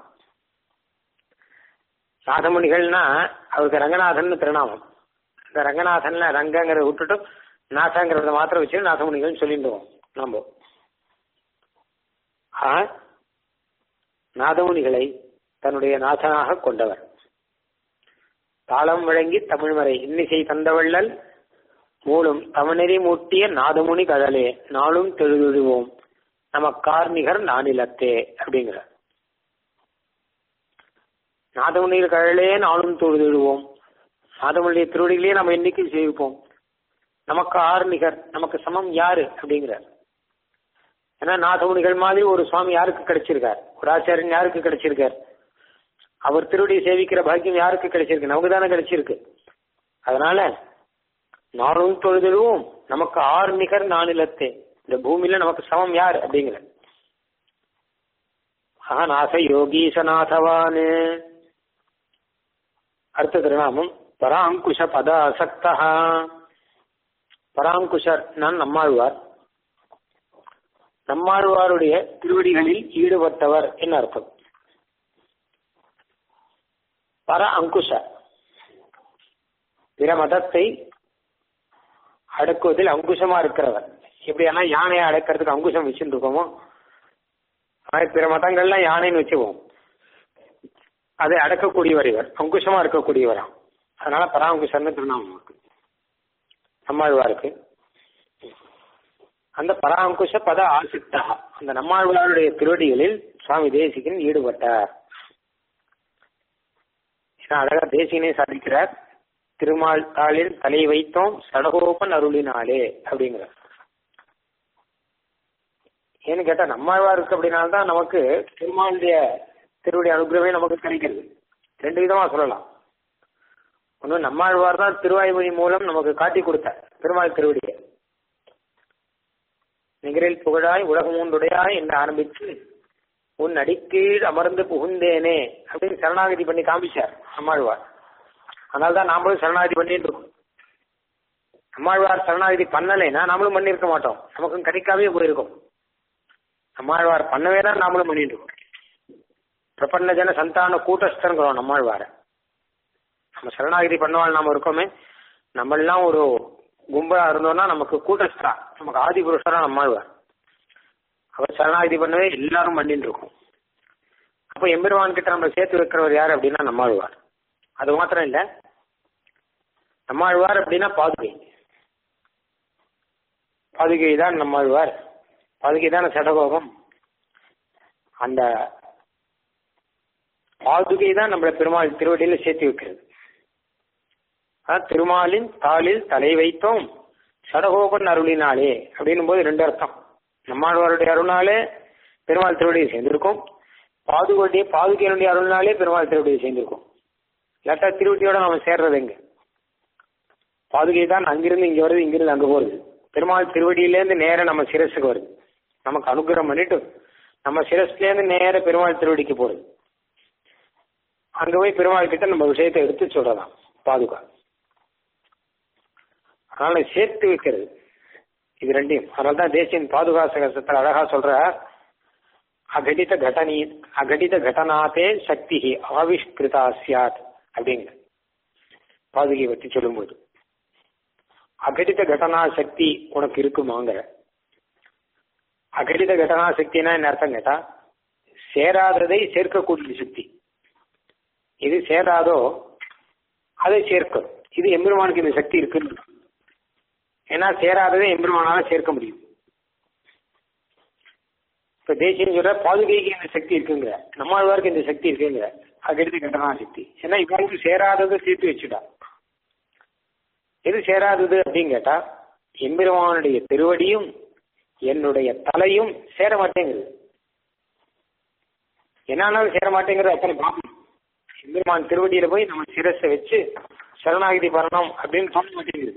நாதமுனிகள்னா அவருக்கு ரங்கநாதன் திருநாமம் இந்த ரங்கநாதன்ல ரங்கங்கிறத விட்டுட்டு நாதங்கிறத மாத்திரம் வச்சு நாதமுனிகள் சொல்லிடுவோம் நம்ம ஆ நாதமுனிகளை தன்னுடைய நாதனாக கொண்டவர் தாளம் வழங்கி தமிழ்மறை இன்னிசை தந்தவள்ளல் மூலம் தமிழறி மூட்டிய நாதமுனி கழலே நாளும் தெழுதுவோம் நமக்கார் நிகர் நானிலத்தே அப்படிங்கிற நாதமுனிகள் கழலே நாளும் தொழுதுடுவோம் நாதமுனிய திருவடிகளையே நம்ம என்னைக்கு சேவிப்போம் நமக்கு ஆறு நிகர் நமக்கு சமம் யாரு அப்படிங்கிறார் ஏன்னா நாதமுனிகள் மாதிரி ஒரு சுவாமி யாருக்கு கிடைச்சிருக்கார் ஒரு ஆச்சாரியன் யாருக்கு கிடைச்சிருக்கார் அவர் திருவடியை சேவிக்கிற பாக்கியம் யாருக்கு கிடைச்சிருக்கு நமக்கு தானே கிடைச்சிருக்கு அதனால நானும் தொழுதுடுவோம் நமக்கு ஆறு நிகர் நானிலத்தே இந்த பூமியில நமக்கு சமம் யார் அப்படிங்கிற அகநாச யோகீசநாதவான் அடுத்த திருநாமம் பராங்குஷ பத அசக்தா பராங்குஷர் நான் நம்மாழ்வார் நம்மாழ்வாருடைய திருவடிகளில் ஈடுபட்டவர் என்ன அர்த்தம் பர அங்குஷ பிற மதத்தை அடக்குவதில் அங்குஷமா இருக்கிறவர் எப்படியானா யானையை அடக்கிறதுக்கு அங்குஷம் வச்சுட்டு இருக்கோமோ பிற மதங்கள்லாம் யானைன்னு வச்சுக்குவோம் அதை அடக்கக்கூடியவர் இவர் அங்குஷமா இருக்கக்கூடியவரா அதனால பராங்குஷர்னு திருநாமம் இருக்கு நம்மாழ்வாருக்கு அந்த பராங்குஷ பத ஆசித்தா அந்த நம்மாழ்வாருடைய திருவடிகளில் சுவாமி தேசிகன் ஈடுபட்டார் அழகா தேசிகனே சாதிக்கிறார் திருமால் தாளில் தலை வைத்தோம் சடகோபன் அருளினாலே அப்படிங்கிறார் ஏன்னு கேட்டா நம்மாழ்வார் இருக்கு அப்படின்னால்தான் நமக்கு திருமாலுடைய திருவடி அனுகிரகமே நமக்கு கிடைக்கிறது ரெண்டு விதமா சொல்லலாம் ஒன்னும் நம்மாழ்வார் தான் திருவாய்மொழி மூலம் நமக்கு காட்டி கொடுத்தார் திருமால் திருவடியை நிகரில் புகழாய் உலகம் உண்டுடையாய் என்று ஆரம்பித்து உன் அடிக்கீழ் அமர்ந்து புகுந்தேனே அப்படின்னு சரணாகதி பண்ணி காமிச்சார் நம்மாழ்வார் அதனால தான் நாமளும் சரணாகதி பண்ணிட்டு இருக்கோம் நம்மாழ்வார் சரணாகதி பண்ணலைன்னா நாமளும் பண்ணியிருக்க மாட்டோம் நமக்கும் கிடைக்காமே போயிருக்கும் நம்மாழ்வார் பண்ணவே தான் நாமளும் பண்ணிட்டு இருக்கோம் பிரபன்ன ஜன சந்தான கூட்டஸ்தங்கிறோம் நம்மாழ்வார நம்ம சரணாகதி பண்ணவாள் நாம இருக்கோமே நம்ம எல்லாம் ஒரு கும்பலா இருந்தோம்னா நமக்கு கூட்டஸ்தரா நமக்கு ஆதி புருஷரா நம்மாழ்வார் அவர் சரணாகதி பண்ணவே எல்லாரும் பண்ணிட்டு இருக்கோம் அப்போ எம்பெருமான் கிட்ட நம்ம சேர்த்து வைக்கிறவர் யார் அப்படின்னா நம்மாழ்வார் அது மாத்திரம் இல்ல நம்மாழ்வார் அப்படின்னா பாதுகை பாதுகை தான் நம்மாழ்வார் பாதுகை தானே சடகோகம் அந்த பாதுகை தான் நம்மள பெருமாள் திருவடியில சேர்த்து வைக்கிறது திருமாலின் தாளில் தலை வைத்தோம் சடகோபன் அருளினாலே அப்படின்னும் போது ரெண்டு அர்த்தம் நம்மாழ்வாருடைய அருளாலே பெருமாள் திருவடியை சேர்ந்திருக்கும் பாதுகையுடைய பாதுகையினுடைய அருள்னாலே பெருமாள் திருவடியை சேர்ந்திருக்கும் இல்லாட்டா திருவடியோட நம்ம சேர்றது எங்க பாதுகை தான் அங்கிருந்து இங்க வருது இங்கிருந்து அங்க போறது பெருமாள் திருவடியிலேருந்து நேர நம்ம சிரஸுக்கு வருது நமக்கு அனுகிரகம் பண்ணிட்டு நம்ம சிரஸ்லேருந்து நேர பெருமாள் திருவடிக்கு போறது அங்க போய் பெருமாள் கிட்ட நம்ம விஷயத்தை எடுத்து சொல்லலாம் பாதுகா அதனால சேர்த்து வைக்கிறது இது ரெண்டையும் அதனால தான் தேசியன் பாதுகாசகத்தில் அழகா சொல்ற அகடித கடனி அகடித கடனாத்தே சக்தி ஆவிஷ்கிருதா சியாத் அப்படிங்கிற பாதுகையை பற்றி சொல்லும்போது அகடித கடனா சக்தி உனக்கு இருக்குமாங்கிற அகடித கடனா சக்தினா என்ன அர்த்தம் கேட்டா சேராததை சேர்க்கக்கூடிய சக்தி இது சேராதோ அதை சேர்க்கும் இது எம்பெருமானுக்கு இந்த சக்தி இருக்குன்னு ஏன்னா சேராததை எம்பெருமானால சேர்க்க முடியும் இப்ப தேசியம் சொல்ற பாதுகைக்கு இந்த சக்தி இருக்குங்க நம்மாழ்வாருக்கு இந்த சக்தி இருக்குங்க அகடித கடனா சக்தி ஏன்னா இவருக்கு சேராததை சேர்த்து வச்சுட்டா எது சேராதது அப்படின்னு கேட்டா எம்பெருமானுடைய திருவடியும் என்னுடைய தலையும் சேர மாட்டேங்குது என்னாலும் சேர மாட்டேங்கிறது அத்தனை பாப்போம் எம்பெருமான் திருவடியில போய் நம்ம சிரஸை வச்சு சரணாகிதி பண்ணணும் அப்படின்னு தோண மாட்டேங்குது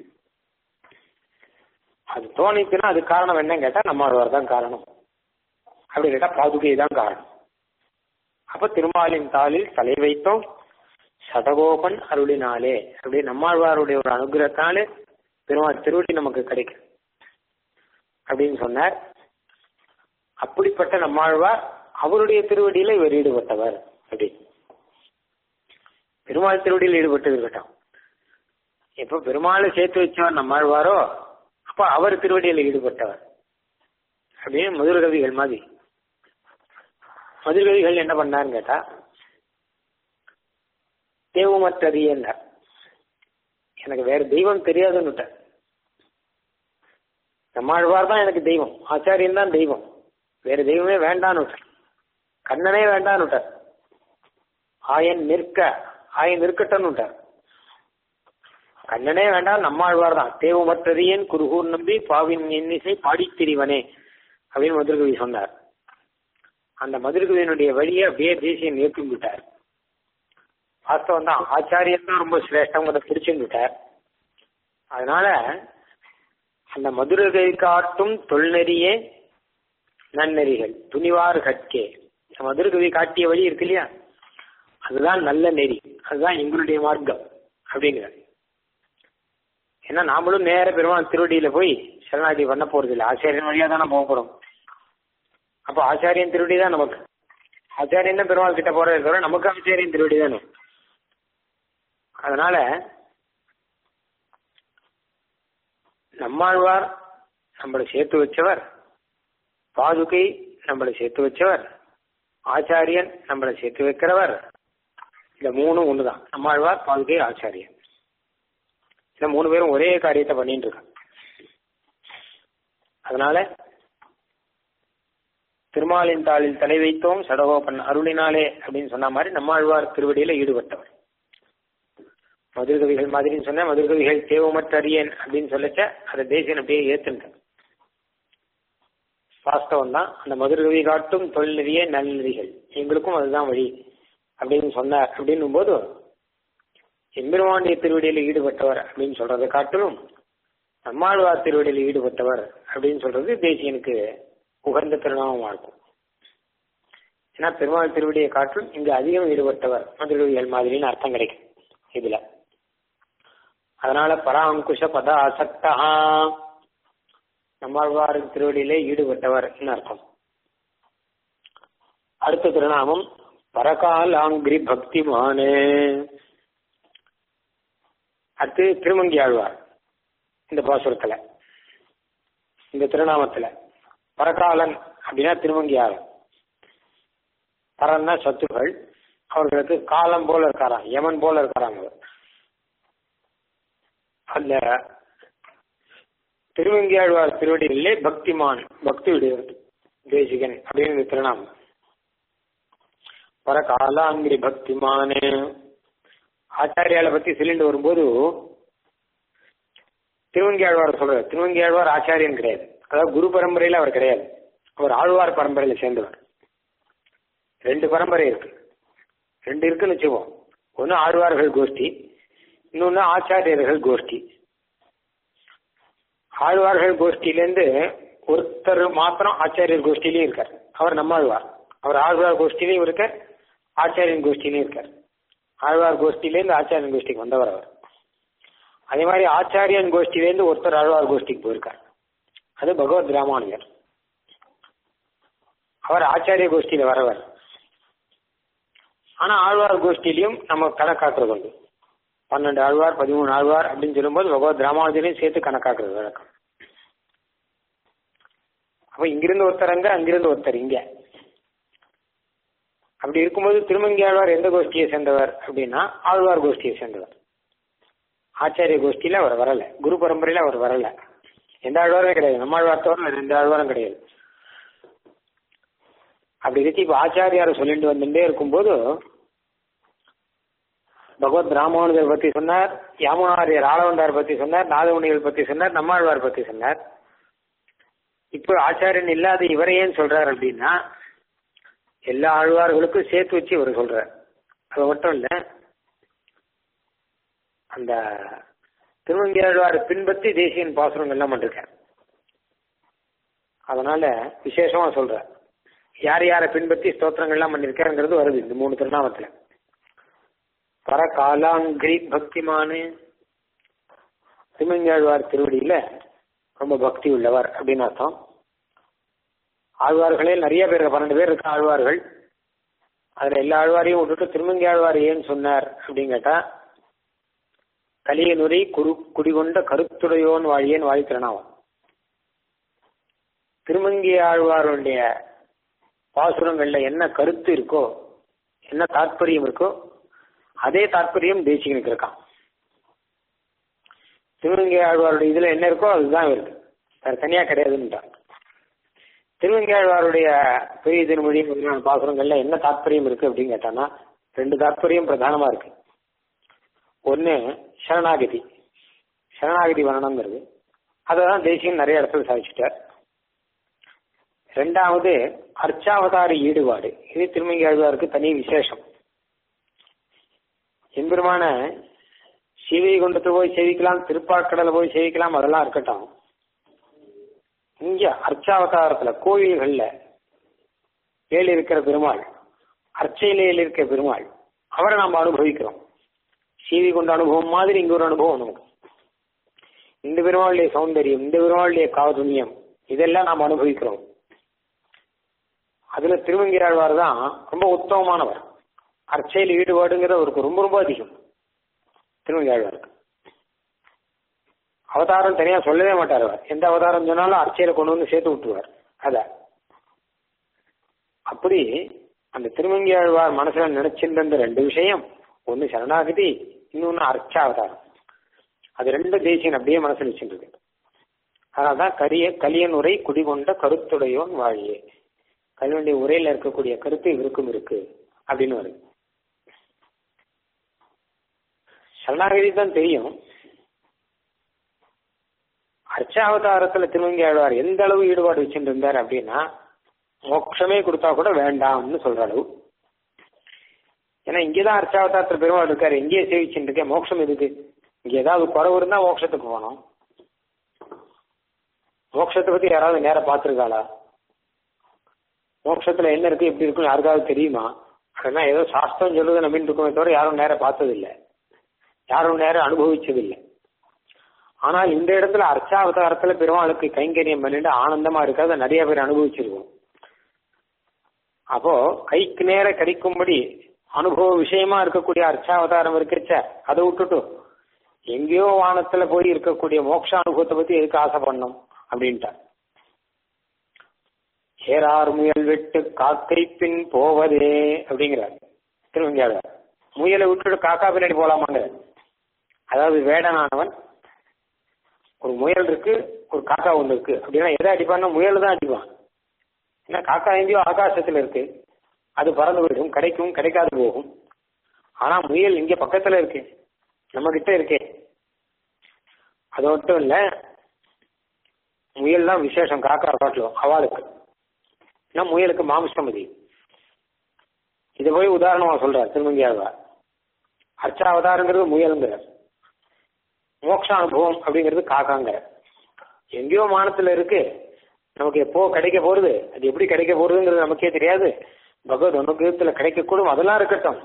அது தோணிச்சுன்னா அது காரணம் என்னன்னு கேட்டா நம்மாழ்வார் தான் காரணம் அப்படி கேட்டா பாதுகை தான் காரணம் அப்ப திருமாலின் தாளில் தலை வைத்தோம் சடகோபன் அருளினாலே அப்படி நம்மாழ்வாருடைய ஒரு அனுகிரகத்தாலே பெருமாள் திருவடி நமக்கு கிடைக்கும் அப்படின்னு சொன்னார் அப்படிப்பட்ட நம்மாழ்வார் அவருடைய திருவடியில இவர் ஈடுபட்டவர் அப்படி பெருமாள் திருவடியில் ஈடுபட்டு இருக்கட்டும் எப்ப பெருமாளை சேர்த்து வச்சவர் நம்மாழ்வாரோ அப்ப அவர் திருவடியில் ஈடுபட்டவர் அப்படின்னு மதுரகவிகள் மாதிரி மதுரகவிகள் என்ன பண்ணாருன்னு கேட்டா தெய்வமற்றறியன்னார் எனக்கு வேற தெய்வம் தெரியாதுன்னு நம்மாழ்வார் தான் எனக்கு தெய்வம் ஆச்சாரியன் தான் தெய்வம் வேற தெய்வமே வேண்டான்னு கண்ணனே வேண்டான்னு ஆயன் நிற்க ஆயன் நிற்கட்டன்னு கண்ணனே வேண்டாம் நம்மாழ்வார் தான் தேவமற்றறியன் குருகூர் நம்பி பாவின் எண்ணிசை பாடித்திரிவனே அப்படின்னு மதுரகவி சொன்னார் அந்த மதுரகவியினுடைய வழியை அப்படியே தேசியன் ஏற்றி விட்டார் வாஸ்தவம் தான் ஆச்சாரியன் தான் ரொம்ப சிரேஷ்டங்கிறத பிடிச்சுட்டார் அதனால அந்த மதுரகை காட்டும் தொல்நெறியே நன்னெறிகள் துணிவார் கட்கே மதுரகவி காட்டிய வழி இருக்கு இல்லையா அதுதான் நல்ல நெறி அதுதான் எங்களுடைய மார்க்கம் அப்படிங்கிற ஏன்னா நாமளும் நேர பெருமாள் திருவடியில போய் சரணாதி பண்ண போறது இல்லை ஆச்சாரியன் வழியா தானே போக போறோம் அப்போ ஆச்சாரியன் திருவடி தான் நமக்கு ஆச்சாரியன் தான் பெருமாள் கிட்ட போறதை தவிர நமக்கு ஆச்சாரியன் திருவடி தானே அதனால நம்மாழ்வார் நம்மளை சேர்த்து வச்சவர் பாதுகை நம்மளை சேர்த்து வச்சவர் ஆச்சாரியன் நம்மளை சேர்த்து வைக்கிறவர் இந்த மூணும் ஒண்ணுதான் நம்மாழ்வார் பாதுகை ஆச்சாரியன் இந்த மூணு பேரும் ஒரே காரியத்தை பண்ணிட்டு இருக்காங்க அதனால திருமாலின் தாளில் தலை வைத்தோம் சடகோபன் அருளினாலே அப்படின்னு சொன்ன மாதிரி நம்மாழ்வார் திருவடியில ஈடுபட்டவர் மதுர்கவிகள் மாதிரின்னு சொன்ன மதுர்கவிகள் தேவமற்ற அரியன் அப்படின்னு சொல்லச்ச அதை தேசியன் அப்படியே ஏத்துங்க வாஸ்தவம் தான் அந்த மதுர்கவி காட்டும் தொழில்நெறிய நல்நெறிகள் எங்களுக்கும் அதுதான் வழி அப்படின்னு சொன்னார் அப்படின்னும் போது எம்பெருமாண்டிய திருவடியில் ஈடுபட்டவர் அப்படின்னு சொல்றதை காட்டிலும் நம்மாழ்வார் திருவடியில் ஈடுபட்டவர் அப்படின்னு சொல்றது தேசியனுக்கு உகந்த திருநாமமா இருக்கும் ஏன்னா பெருமாள் திருவடியை காட்டிலும் இங்கு அதிகம் ஈடுபட்டவர் மதுரவியல் மாதிரின்னு அர்த்தம் கிடைக்கும் இதுல அதனால பராங்குஷ பத அசக்தா நம்மாழ்வார் திருவடியிலே ஈடுபட்டவர் அர்த்தம் அடுத்த திருநாமம் பரகாலாங்கிரி பக்திமானே அடுத்து திருமங்கி ஆழ்வார் இந்த பாசுரத்துல இந்த திருநாமத்துல பரகாலன் அப்படின்னா திருமங்கி ஆழ்வார் பரன்னா சத்துகள் அவர்களுக்கு காலம் போல இருக்காராம் யமன் போல இருக்காராங்க அந்த திருவங்கியாழ்வார் திருவடிகளிலே பக்திமான் பக்தி உடையவர் தேசிகன் அப்படின்னு இந்த திருநாமம் வர காலாங்கிரி பக்திமானே ஆச்சாரியால பத்தி சொல்லிட்டு வரும்போது திருவங்கியாழ்வார் சொல்றாரு திருவங்கியாழ்வார் ஆச்சாரியன் கிடையாது அதாவது குரு பரம்பரையில அவர் கிடையாது அவர் ஆழ்வார் பரம்பரையில சேர்ந்தவர் ரெண்டு பரம்பரை இருக்கு ரெண்டு இருக்குன்னு வச்சுக்குவோம் ஒன்னு ஆழ்வார்கள் கோஷ்டி இன்னொன்னு ஆச்சாரியர்கள் கோஷ்டி ஆழ்வார்கள் கோஷ்டியிலேருந்து ஒருத்தர் மாத்திரம் ஆச்சாரியர் கோஷ்டிலையும் இருக்கார் அவர் நம்மாழ்வார் அவர் ஆழ்வார் கோஷ்டிலையும் இருக்கார் ஆச்சாரியன் கோஷ்டிலையும் இருக்கார் ஆழ்வார் கோஷ்டியிலேருந்து ஆச்சாரியன் கோஷ்டிக்கு வந்தவர் அவர் அதே மாதிரி ஆச்சாரியன் கோஷ்டியிலேருந்து ஒருத்தர் ஆழ்வார் கோஷ்டிக்கு போயிருக்கார் அது பகவத் ராமானுஜர் அவர் ஆச்சாரிய கோஷ்டியில வரவர் ஆனா ஆழ்வார் கோஷ்டியிலையும் நம்ம கணக்காக்குறது உண்டு பன்னெண்டு ஆழ்வார் பதிமூணு ஆழ்வார் அப்படின்னு சொல்லும்போது பகவத் ராமானுஜரையும் சேர்த்து கணக்காக்குறது வழக்கம் அப்ப இங்கிருந்து ஒருத்தர் அங்க அங்கிருந்து ஒருத்தர் இங்க அப்படி இருக்கும்போது திருமங்கி ஆழ்வார் எந்த கோஷ்டியை சேர்ந்தவர் அப்படின்னா ஆழ்வார் கோஷ்டியை சேர்ந்தவர் ஆச்சாரிய கோஷ்டியில அவர் வரல குரு பரம்பரையில அவர் வரல எந்த ஆழ்வாரும் கிடையாது நம்ம ஆழ்வார் தவிர வேற எந்த ஆழ்வாரும் கிடையாது அப்படி இருக்கு இப்ப ஆச்சாரியார் சொல்லிட்டு வந்துட்டே இருக்கும்போது பகவத் ராமானுஜர் பத்தி சொன்னார் யாமுனாரியர் ஆளவந்தார் பத்தி சொன்னார் நாதமுனிகள் பத்தி சொன்னார் நம்மாழ்வார் பத்தி சொன்னார் இப்போ ஆச்சாரியன் இல்லாத இவரை ஏன் சொல்றார் அப்படின்னா எல்லா ஆழ்வார்களுக்கும் சேர்த்து வச்சு இவர் சொல்றார் அது மட்டும் இல்ல அந்த திருவங்கி ஆழ்வார் பின்பற்றி தேசியன் பாசுரங்கள்லாம் பண்ணிருக்கார் அதனால விசேஷமா சொல்றார் யார் யாரை பின்பற்றி ஸ்தோத்திரங்கள்லாம் பண்ணிருக்காருங்கிறது வருது இந்த மூணு திருநாமத்துல பரகாலாங்கிரி பக்திமானு திருமங்காழ்வார் திருவடியில ரொம்ப பக்தி உள்ளவர் அப்படின்னு அர்த்தம் ஆழ்வார்களே நிறைய பேர் பன்னெண்டு பேர் இருக்க ஆழ்வார்கள் அதுல எல்லா ஆழ்வாரையும் விட்டுட்டு திருமங்கி ஆழ்வார் ஏன் சொன்னார் அப்படின்னு கேட்டா கலியனுரை குரு குடிகொண்ட கருத்துடையோன் வாழியேன் வாழ்த்திறனாவும் திருமங்கி ஆழ்வாருடைய பாசுரங்கள்ல என்ன கருத்து இருக்கோ என்ன தாற்பயம் இருக்கோ அதே தாற்பயம் தேசிகனுக்கு இருக்கான் திருவங்கை ஆழ்வாருடைய இதுல என்ன இருக்கோ அதுதான் இருக்கு வேற தனியா கிடையாதுன்றான் திருவங்கை ஆழ்வாருடைய பெரிய திருமொழி முதலான பாசுரங்கள்ல என்ன தாற்பயம் இருக்கு அப்படின்னு கேட்டானா ரெண்டு தாற்பயம் பிரதானமா இருக்கு ஒன்னு சரணாகதி சரணாகதி வரணம்ங்கிறது அதான் தேசியம் நிறைய இடத்துல சாதிச்சுட்டார் ரெண்டாவது அர்ச்சாவதார ஈடுபாடு இது திருமங்கி ஆழ்வாருக்கு தனி விசேஷம் எம்பெருமான சிவை கொண்டத்து போய் சேவிக்கலாம் திருப்பாக்கடல போய் சேவிக்கலாம் அதெல்லாம் இருக்கட்டும் இங்க அர்ச்சாவதாரத்துல கோயில்கள்ல ஏழு இருக்கிற பெருமாள் அர்ச்சையிலையில் இருக்கிற பெருமாள் அவரை நாம் அனுபவிக்கிறோம் சீவி கொண்ட அனுபவம் மாதிரி இங்க ஒரு அனுபவம் நமக்கு இந்த பெருமாளுடைய சௌந்தரியம் இந்த பெருமாளுடைய காதுண்யம் இதெல்லாம் நாம் அனுபவிக்கிறோம் அதுல திருவங்கிராழ்வார் தான் ரொம்ப உத்தமமானவர் அர்ச்சையில் ஈடுபாடுங்கிறது அவருக்கு ரொம்ப ரொம்ப அதிகம் திருவங்கிராழ்வாருக்கு அவதாரம் தனியா சொல்லவே மாட்டார் அவர் எந்த அவதாரம் சொன்னாலும் அர்ச்சையில கொண்டு வந்து சேர்த்து விட்டுருவார் அத அப்படி அந்த திருமங்கி ஆழ்வார் மனசுல நினைச்சிருந்த ரெண்டு விஷயம் ஒன்னு சரணாகதி இன்னொன்னு அர்ச்சாவதாரம் அது ரெண்டு தேசியன் அப்படியே மனசுல வச்சுருக்கு அதனால்தான் கரிய கலியன் உரை குடிகொண்ட கருத்துடையோன் வாழியே கல்வனுடைய உரையில இருக்கக்கூடிய கருத்து இவருக்கும் இருக்கு அப்படின்னு வருது சரணாகதி தான் தெரியும் அர்ச்சாவதாரத்துல திருவங்கி ஆழ்வார் எந்த அளவு ஈடுபாடு வச்சுட்டு இருந்தார் அப்படின்னா மோட்சமே கொடுத்தா கூட வேண்டாம்னு சொல்ற அளவு ஏன்னா இங்கேதான் அர்ச்சாவதாரத்துல பெருமாள் இருக்காரு இங்கேயே சேவிச்சுட்டு இருக்கேன் மோட்சம் எதுக்கு இங்க ஏதாவது குறவு இருந்தா மோட்சத்துக்கு போனோம் மோட்சத்தை பத்தி யாராவது நேரம் பார்த்துருக்காளா மோட்சத்துல என்ன இருக்கு எப்படி இருக்குன்னு யாருக்காவது தெரியுமா அதெல்லாம் ஏதோ சாஸ்திரம் சொல்லுது நம்பின்னு இருக்கோமே தவிர யாரும் நேரம் பார்த்ததில்லை யாரும் நேரம் அனுபவிச்சதில்லை ஆனால் இந்த இடத்துல அர்ச்சாவதாரத்துல பெருமாளுக்கு கைங்கரியம் பண்ணிட்டு ஆனந்தமா இருக்கிறத நிறைய பேர் அனுபவிச்சிருக்கோம் அப்போ கைக்கு நேர கிடைக்கும்படி அனுபவ விஷயமா இருக்கக்கூடிய அர்ச்சாவதாரம் இருக்குச்ச அதை விட்டுட்டு எங்கேயோ வானத்துல போய் இருக்கக்கூடிய மோட்ச அனுபவத்தை பத்தி எதுக்கு ஆசைப்படணும் அப்படின்ட்டார் ஏறார் முயல் விட்டு காக்கை பின் போவதே அப்படிங்கிறார் திருவங்கியாளர் முயலை விட்டுட்டு காக்கா பின்னாடி போலாமாங்க அதாவது வேடனானவன் ஒரு முயல் இருக்கு ஒரு காக்கா ஒன்று இருக்கு அப்படின்னா எதை அடிப்பான்னா முயல் தான் அடிப்பான் ஏன்னா காக்கா எங்கேயோ ஆகாசத்துல இருக்கு அது பறந்து போயிடும் கிடைக்கும் கிடைக்காது போகும் ஆனா முயல் இங்க பக்கத்துல இருக்கு நம்ம கிட்ட இருக்கே அது மட்டும் இல்ல முயல் தான் விசேஷம் காக்கா காட்டிலும் அவளுக்கு ஏன்னா முயலுக்கு மாமிசம் அதிகம் இதை போய் உதாரணமா சொல்றார் திருமங்கியாழ்வார் அர்ச்சாவதாரங்கிறது முயலுங்கிறார் மோட்ச அனுபவம் அப்படிங்கிறது காக்காங்கிற எங்கேயோ மானத்துல இருக்கு நமக்கு எப்போ கிடைக்க போறது அது எப்படி கிடைக்க போறதுங்கிறது நமக்கே தெரியாது பகவத் அனுகிரகத்துல கிடைக்கக்கூடும் அதெல்லாம் இருக்கட்டும்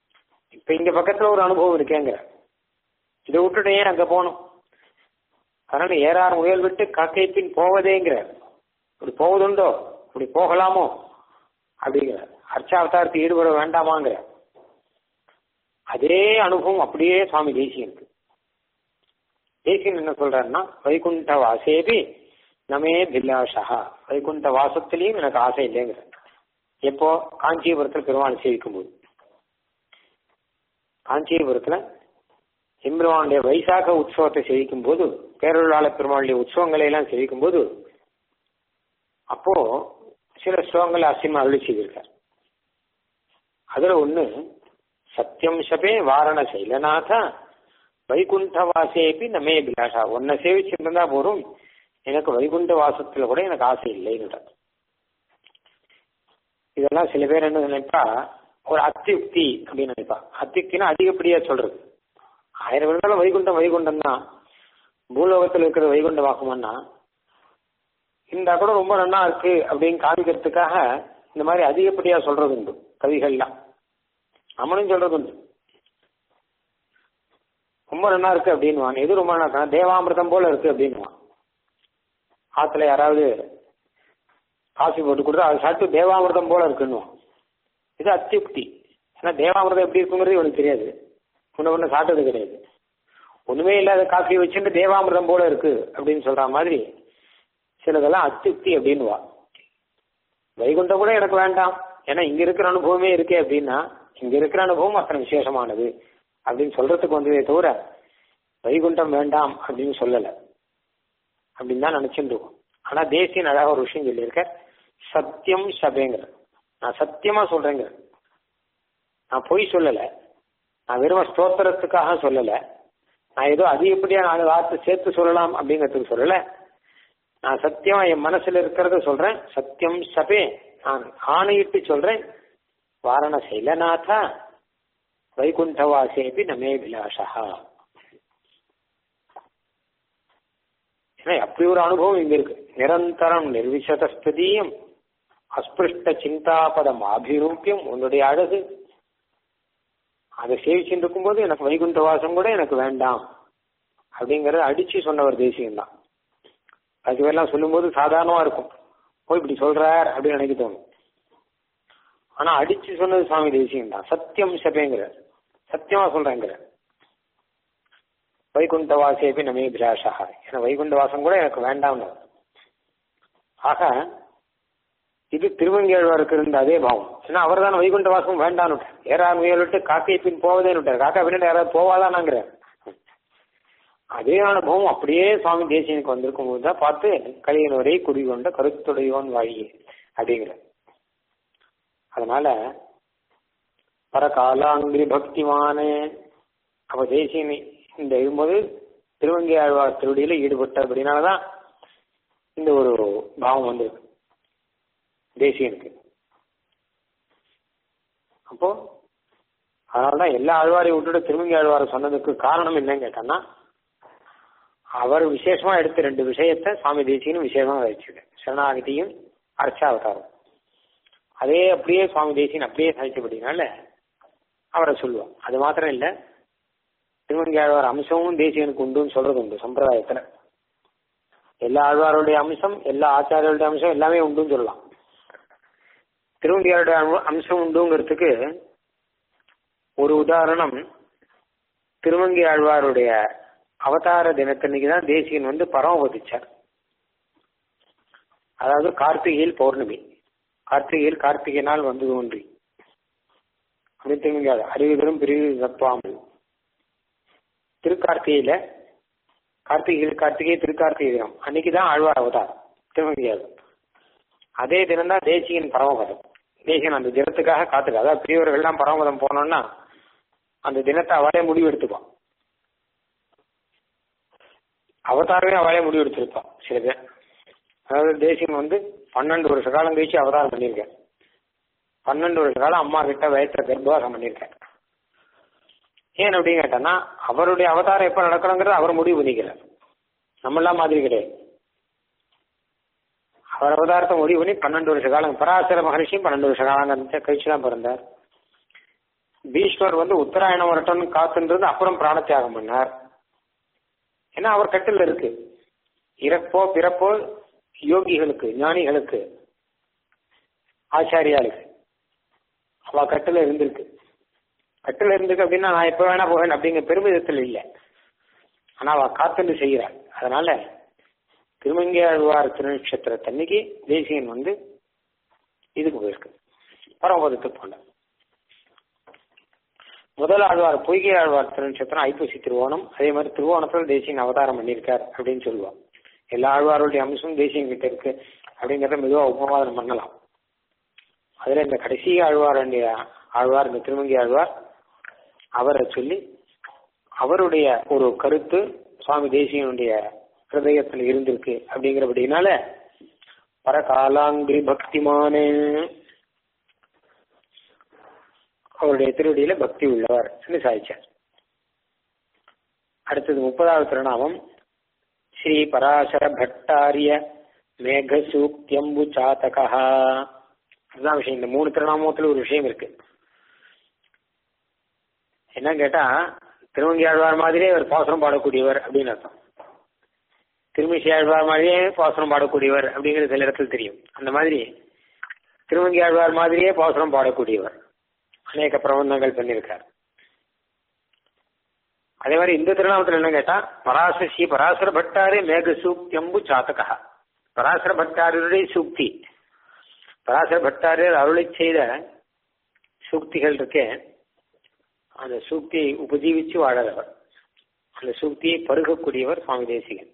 இப்ப இங்க பக்கத்துல ஒரு அனுபவம் இருக்கேங்கிற இதை விட்டுட்டு ஏன் அங்க போகணும் அதனால ஏறார் முயல் விட்டு காக்கை பின் போவதேங்கிறார் இப்படி போவதுண்டோ இப்படி போகலாமோ அப்படிங்கிறார் அர்ச்சாவதாரத்துக்கு ஈடுபட வேண்டாமாங்கிற அதே அனுபவம் அப்படியே சுவாமி தேசியனுக்கு தேசியன் என்ன சொல்றாருன்னா வைகுண்ட வாசேபி நமே பில்லாஷா வைகுண்ட வாசத்திலையும் எனக்கு ஆசை இல்லைங்கிற எப்போ காஞ்சிபுரத்தில் பெருமாள் சேவிக்கும் போது காஞ்சிபுரத்துல எம்பெருமானுடைய வைசாக உற்சவத்தை சேவிக்கும் போது பேரொருளாள பெருமாளுடைய உற்சவங்களை எல்லாம் சேவிக்கும் போது அப்போ சில ஸ்லோகங்கள் அசிமா அருளி செய்திருக்கார் அதுல ஒண்ணு சத்தியம் சபே வாரண சைலநாத வைகுண்ட வாசேபி நமே பிலாஷா உன்னை சேவிச்சிருந்தா போதும் எனக்கு வைகுண்ட வாசத்துல கூட எனக்கு ஆசை இல்லைன்னு இதெல்லாம் சில பேர் என்ன நினைப்பா ஒரு அத்தியுக்தி அப்படின்னு நினைப்பா அத்தியுக்தினா அதிகப்படியா சொல்றது ஆயிரம் இருந்தாலும் வைகுண்டம் வைகுண்டம் தான் பூலோகத்தில் இருக்கிற வைகுண்ட வாசம்னா இந்த கூட ரொம்ப நன்னா இருக்கு அப்படின்னு காமிக்கிறதுக்காக இந்த மாதிரி அதிகப்படியா சொல்றது உண்டு கவிகள்லாம் நம்மளும் சொல்றது உண்டு ரொம்ப நல்லா இருக்கு அப்படின்வான் எது ரொம்ப நல்லா தேவாமிர்தம் போல இருக்கு அப்படின்வான் ஆத்துல யாராவது காஃபி போட்டு கொடுத்தா அதை சாப்பிட்டு தேவாமிர்தம் போல இருக்குன்னுவான் இது அத்தியுக்தி ஏன்னா தேவாமிர்தம் எப்படி இருக்குங்கிறது இவனுக்கு தெரியாது முன்ன ஒன்று சாப்பிட்டது கிடையாது ஒண்ணுமே இல்லாத காஃபி வச்சுட்டு தேவாமிர்தம் போல இருக்கு அப்படின்னு சொல்ற மாதிரி சிலதெல்லாம் அத்தியுக்தி அப்படின்னுவா வைகுண்டம் கூட எனக்கு வேண்டாம் ஏன்னா இங்க இருக்கிற அனுபவமே இருக்கே அப்படின்னா இங்க இருக்கிற அனுபவம் அத்தனை விசேஷமானது அப்படின்னு சொல்றதுக்கு வந்ததே தவிர வைகுண்டம் வேண்டாம் அப்படின்னு சொல்லல அப்படின்னு தான் நினைச்சுட்டு இருக்கோம் ஆனா தேசியன் அழகாக ஒரு விஷயம் சொல்லியிருக்க சத்தியம் சபைங்கிற நான் சத்தியமா சொல்றேங்க நான் பொய் சொல்லல நான் வெறும் ஸ்தோத்திரத்துக்காக சொல்லல நான் ஏதோ அதிகப்படியா நாலு வார்த்தை சேர்த்து சொல்லலாம் அப்படிங்கிறதுக்கு சொல்லல நான் சத்தியமா என் மனசுல இருக்கிறத சொல்றேன் சத்தியம் சபே நான் ஆணையிட்டு சொல்றேன் வாரண சைலநாதா வைகுண்டவாசேபி நமே விலாசா ஏன்னா அப்படி ஒரு அனுபவம் இங்க இருக்கு நிரந்தரம் நிர்விசதஸ்ததீயம் அஸ்பிருஷ்ட சிந்தாபதம் அபிரூபியம் உன்னுடைய அழகு அதை சேவிச்சுட்டு இருக்கும்போது எனக்கு வைகுண்ட வாசம் கூட எனக்கு வேண்டாம் அப்படிங்கறத அடிச்சு சொன்னவர் தேசியம் தான் அதுவெல்லாம் சொல்லும்போது சாதாரணமா இருக்கும் போய் இப்படி சொல்றார் அப்படின்னு நினைக்க தோணும் ஆனா அடிச்சு சொன்னது சுவாமி தேசியம் தான் சத்தியம் சபைங்கிற சத்தியமா சொல்றேங்கிற வைகுண்ட வாசேபி நமே பிலாஷா ஏன்னா வைகுண்ட வாசம் கூட எனக்கு வேண்டாம்னு ஆக இது திருவங்கேழ்வாருக்கு இருந்த அதே பாவம் ஏன்னா அவர் தான் வைகுண்ட வாசம் வேண்டான்னு ஏறார் முயலிட்டு காக்கை பின் போவதேன்னு விட்டார் காக்கா பின்னாடி யாராவது போவாதானாங்கிற அதே அனுபவம் அப்படியே சுவாமி தேசியனுக்கு வந்திருக்கும் போது தான் பார்த்து கலியனவரை குறிகொண்ட கருத்துடையோன் வாழியே அப்படிங்கிற அதனால பரகாலாங்கிரி பக்திமானே அப்ப தேசியனை இந்த இருக்கும்போது திருவங்கை ஆழ்வார் திருடியில ஈடுபட்ட அப்படின்னாலதான் இந்த ஒரு பாவம் வந்திருக்கு தேசியனுக்கு அப்போ அதனாலதான் எல்லா ஆழ்வாரையும் விட்டுட்டு திருவங்கை ஆழ்வாரை சொன்னதுக்கு காரணம் என்னன்னு கேட்டான்னா அவர் விசேஷமா எடுத்த ரெண்டு விஷயத்த சுவாமி தேசியனும் விசேஷமா வச்சுக்க சரணாகதியும் அர்ச்சாவதாரம் அதே அப்படியே சுவாமி தேசியன் அப்படியே சாதிச்சபடினால அவரை சொல்லுவோம் அது மாத்திரம் இல்ல திருவங்கை ஆழ்வார் அம்சமும் தேசியனுக்கு உண்டுன்னு சொல்றது உண்டு சம்பிரதாயத்துல எல்லா ஆழ்வாருடைய அம்சம் எல்லா ஆச்சாரியோடைய அம்சம் எல்லாமே உண்டுன்னு சொல்லலாம் திருவங்கியாருடைய அம்சம் உண்டுங்கிறதுக்கு ஒரு உதாரணம் திருவங்கி ஆழ்வாருடைய அவதார தினத்தன்னைக்கு தான் தேசியன் வந்து பரமபதிச்சார் அதாவது கார்த்திகையில் பௌர்ணமி கார்த்திகையில் கார்த்திகை நாள் வந்து தோன்றி அப்படின்னு திருவங்கியார் அறிவுதரும் பிரிவு தப்பாமல் திருக்கார்த்திகையில கார்த்திகை கார்த்திகை திருக்கார்த்திகை தினம் அன்னைக்குதான் ஆழ்வார் அவதாரம் திருவங்கியார் அதே தினம் தான் தேசியன் பரமபதம் தேசியன் அந்த தினத்துக்காக காத்துக்க அதாவது பிரியவர்கள்லாம் பரமபதம் போனோம்னா அந்த தினத்தை அவளே முடிவு எடுத்துப்பான் அவதாரமே அவளே முடிவு எடுத்திருப்பான் சில பேர் அதாவது தேசியம் வந்து பன்னெண்டு வருஷ காலம் கழிச்சு அவதாரம் பண்ணியிருக்கேன் பன்னெண்டு வருஷ காலம் அம்மா கிட்ட வயத்துல கர்ப்பவாசம் பண்ணியிருக்கேன் ஏன் அப்படின்னு கேட்டோம்னா அவருடைய அவதாரம் எப்ப நடக்கணுங்கிறத அவர் முடிவு பண்ணிக்கிறார் நம்மளாம் மாதிரி கிடையாது அவர் அவதாரத்தை முடிவு பண்ணி பன்னெண்டு வருஷ காலம் பராசர மகர்ஷியும் பன்னெண்டு வருஷ காலம் கழிச்சு தான் பிறந்தார் பீஷ்மர் வந்து உத்தராயணம் வரட்டும்னு காத்துன்றது அப்புறம் பிராணத்தியாகம் பண்ணார் ஏன்னா அவர் கட்டில் இருக்கு இறப்போ பிறப்போ யோகிகளுக்கு ஞானிகளுக்கு ஆச்சாரியாளுக்கு அவ கட்டுல இருந்திருக்கு கட்டுல இருந்திருக்கு அப்படின்னா நான் எப்ப வேணா போவேன் அப்படிங்கிற பெருமிதத்தில் இல்லை ஆனா அவ காத்துண்டு செய்கிறாள் அதனால திருமங்கையாழ்வார் திருநட்சத்திரத்தன்னைக்கு தேசியன் வந்து இதுக்கு போயிருக்கு பரமபதத்துக்கு போன முதல் ஆழ்வார் பொய்கை ஆழ்வார் திருநட்சத்திரம் ஐப்பசி திருவோணம் அதே மாதிரி திருவோணத்துல தேசியன் அவதாரம் பண்ணியிருக்கார் அப்படின்னு சொல்லுவோம் எல்லா ஆழ்வாருடைய அம்சமும் தேசியம் கிட்ட இருக்கு அப்படிங்கிறத மெதுவா உபவாதனம் பண்ணலாம் அதுல இந்த கடைசி ஆழ்வார் ஆழ்வார் இந்த திருமங்கி ஆழ்வார் அவரை சொல்லி அவருடைய ஒரு கருத்து சுவாமி தேசியனுடைய ஹிருதயத்தில் இருந்திருக்கு அப்படிங்கிறபடினால பரகாலாங்கிரி பக்திமானே அவருடைய திருவடியில பக்தி உள்ளவர் சாதிச்சார் அடுத்தது முப்பதாவது திருநாமம் ஸ்ரீ பராசர பட்டாரிய மேகசூக்தியம்பு சாத்தகா அதுதான் விஷயம் இந்த மூணு திருநாமத்துல ஒரு விஷயம் இருக்கு என்ன கேட்டா திருவங்கி ஆழ்வார் மாதிரியே ஒரு பாசனம் பாடக்கூடியவர் அப்படின்னு அர்த்தம் திருமிசி ஆழ்வார் மாதிரியே பாசனம் பாடக்கூடியவர் அப்படிங்கிறது சில இடத்துல தெரியும் அந்த மாதிரி திருவங்கி ஆழ்வார் மாதிரியே பாசனம் பாடக்கூடியவர் அநேக பிரபந்தங்கள் பண்ணியிருக்கார் அதே மாதிரி இந்த திருநாமத்தில் என்ன கேட்டா பராசர ஸ்ரீ பராசர பட்டாரே மேக சூக்தியம்பு சாத்தகா பராசர பட்டாரருடைய சூக்தி பராசர பட்டாரர் அருளை செய்த சூக்திகள் இருக்கே அந்த சூக்தியை உபஜீவிச்சு வாழறவர் அந்த சூக்தியை பருகக்கூடியவர் சுவாமி தேசிகன்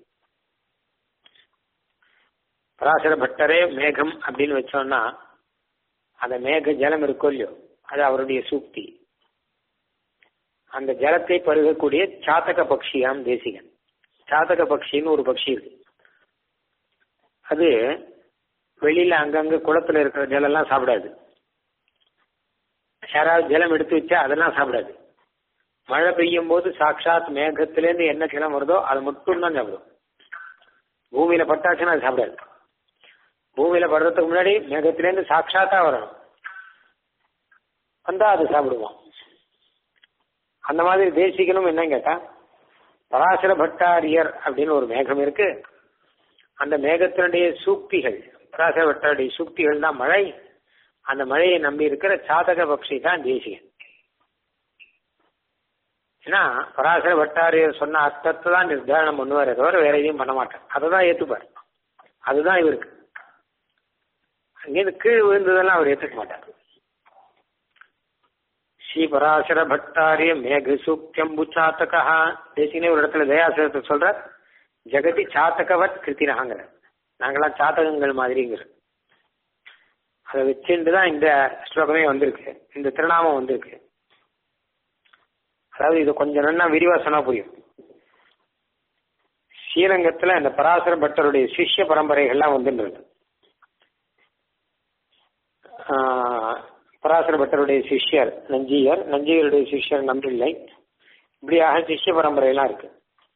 பராசர பட்டரே மேகம் அப்படின்னு வச்சோம்னா அந்த மேக ஜலம் இருக்கோ இல்லையோ அது அவருடைய சூக்தி அந்த ஜலத்தை பருகக்கூடிய சாத்தக பக்ஷியாம் தேசிகன் சாத்தக பக்ஷின்னு ஒரு பக்ஷி இருக்கு அது வெளியில அங்கங்க குளத்துல இருக்கிற ஜலம் எல்லாம் சாப்பிடாது யாராவது ஜலம் எடுத்து வச்சா அதெல்லாம் சாப்பிடாது மழை பெய்யும் போது சாட்சாத் மேகத்திலேருந்து என்ன ஜலம் வருதோ அது மட்டும் தான் சாப்பிடும் பூமியில பட்டாச்சுன்னா அது சாப்பிடாது பூமியில படுறதுக்கு முன்னாடி மேகத்திலேருந்து சாட்சாத்தா வரணும் வந்தா அது சாப்பிடுவான் அந்த மாதிரி தேசிகனும் என்ன கேட்டா பராசர பட்டாரியர் அப்படின்னு ஒரு மேகம் இருக்கு அந்த மேகத்தினுடைய சூக்திகள் பராசர பட்டாருடைய சூக்திகள் தான் மழை அந்த மழையை நம்பி இருக்கிற சாதக பக்ஷி தான் தேசிகன் ஏன்னா பராசர பட்டாரியர் சொன்ன அர்த்தத்தை தான் நிர்தாரணம் பண்ணுவாரே தவிர வேற எதையும் பண்ண மாட்டார் அதை தான் ஏத்துப்பார் அதுதான் இவருக்கு அங்கேருந்து கீழ் விழுந்ததெல்லாம் அவர் ஏத்துக்க மாட்டார் ஸ்ரீ பராசர பட்டாரிய மேக சூக்தியம்பு சாத்தகா தேசினே ஒரு இடத்துல தயாசரத்தை சொல்ற ஜெகதி சாத்தகவத் கிருத்தினகாங்கிற நாங்களாம் சாத்தகங்கள் மாதிரிங்கிற அதை வச்சுட்டு தான் இந்த ஸ்லோகமே வந்திருக்கு இந்த திருநாமம் வந்திருக்கு அதாவது இது கொஞ்சம் நல்லா விரிவா சொன்னா புரியும் ஸ்ரீரங்கத்துல இந்த பராசர பட்டருடைய சிஷ்ய பரம்பரைகள்லாம் வந்துன்றது பராசர பட்டருடைய சிஷ்யர் நஞ்சியர் நஞ்சியருடைய சிஷ்யர் நம்பிள்ளை இப்படியாக சிஷ்ய பரம்பரையெல்லாம் இருக்கு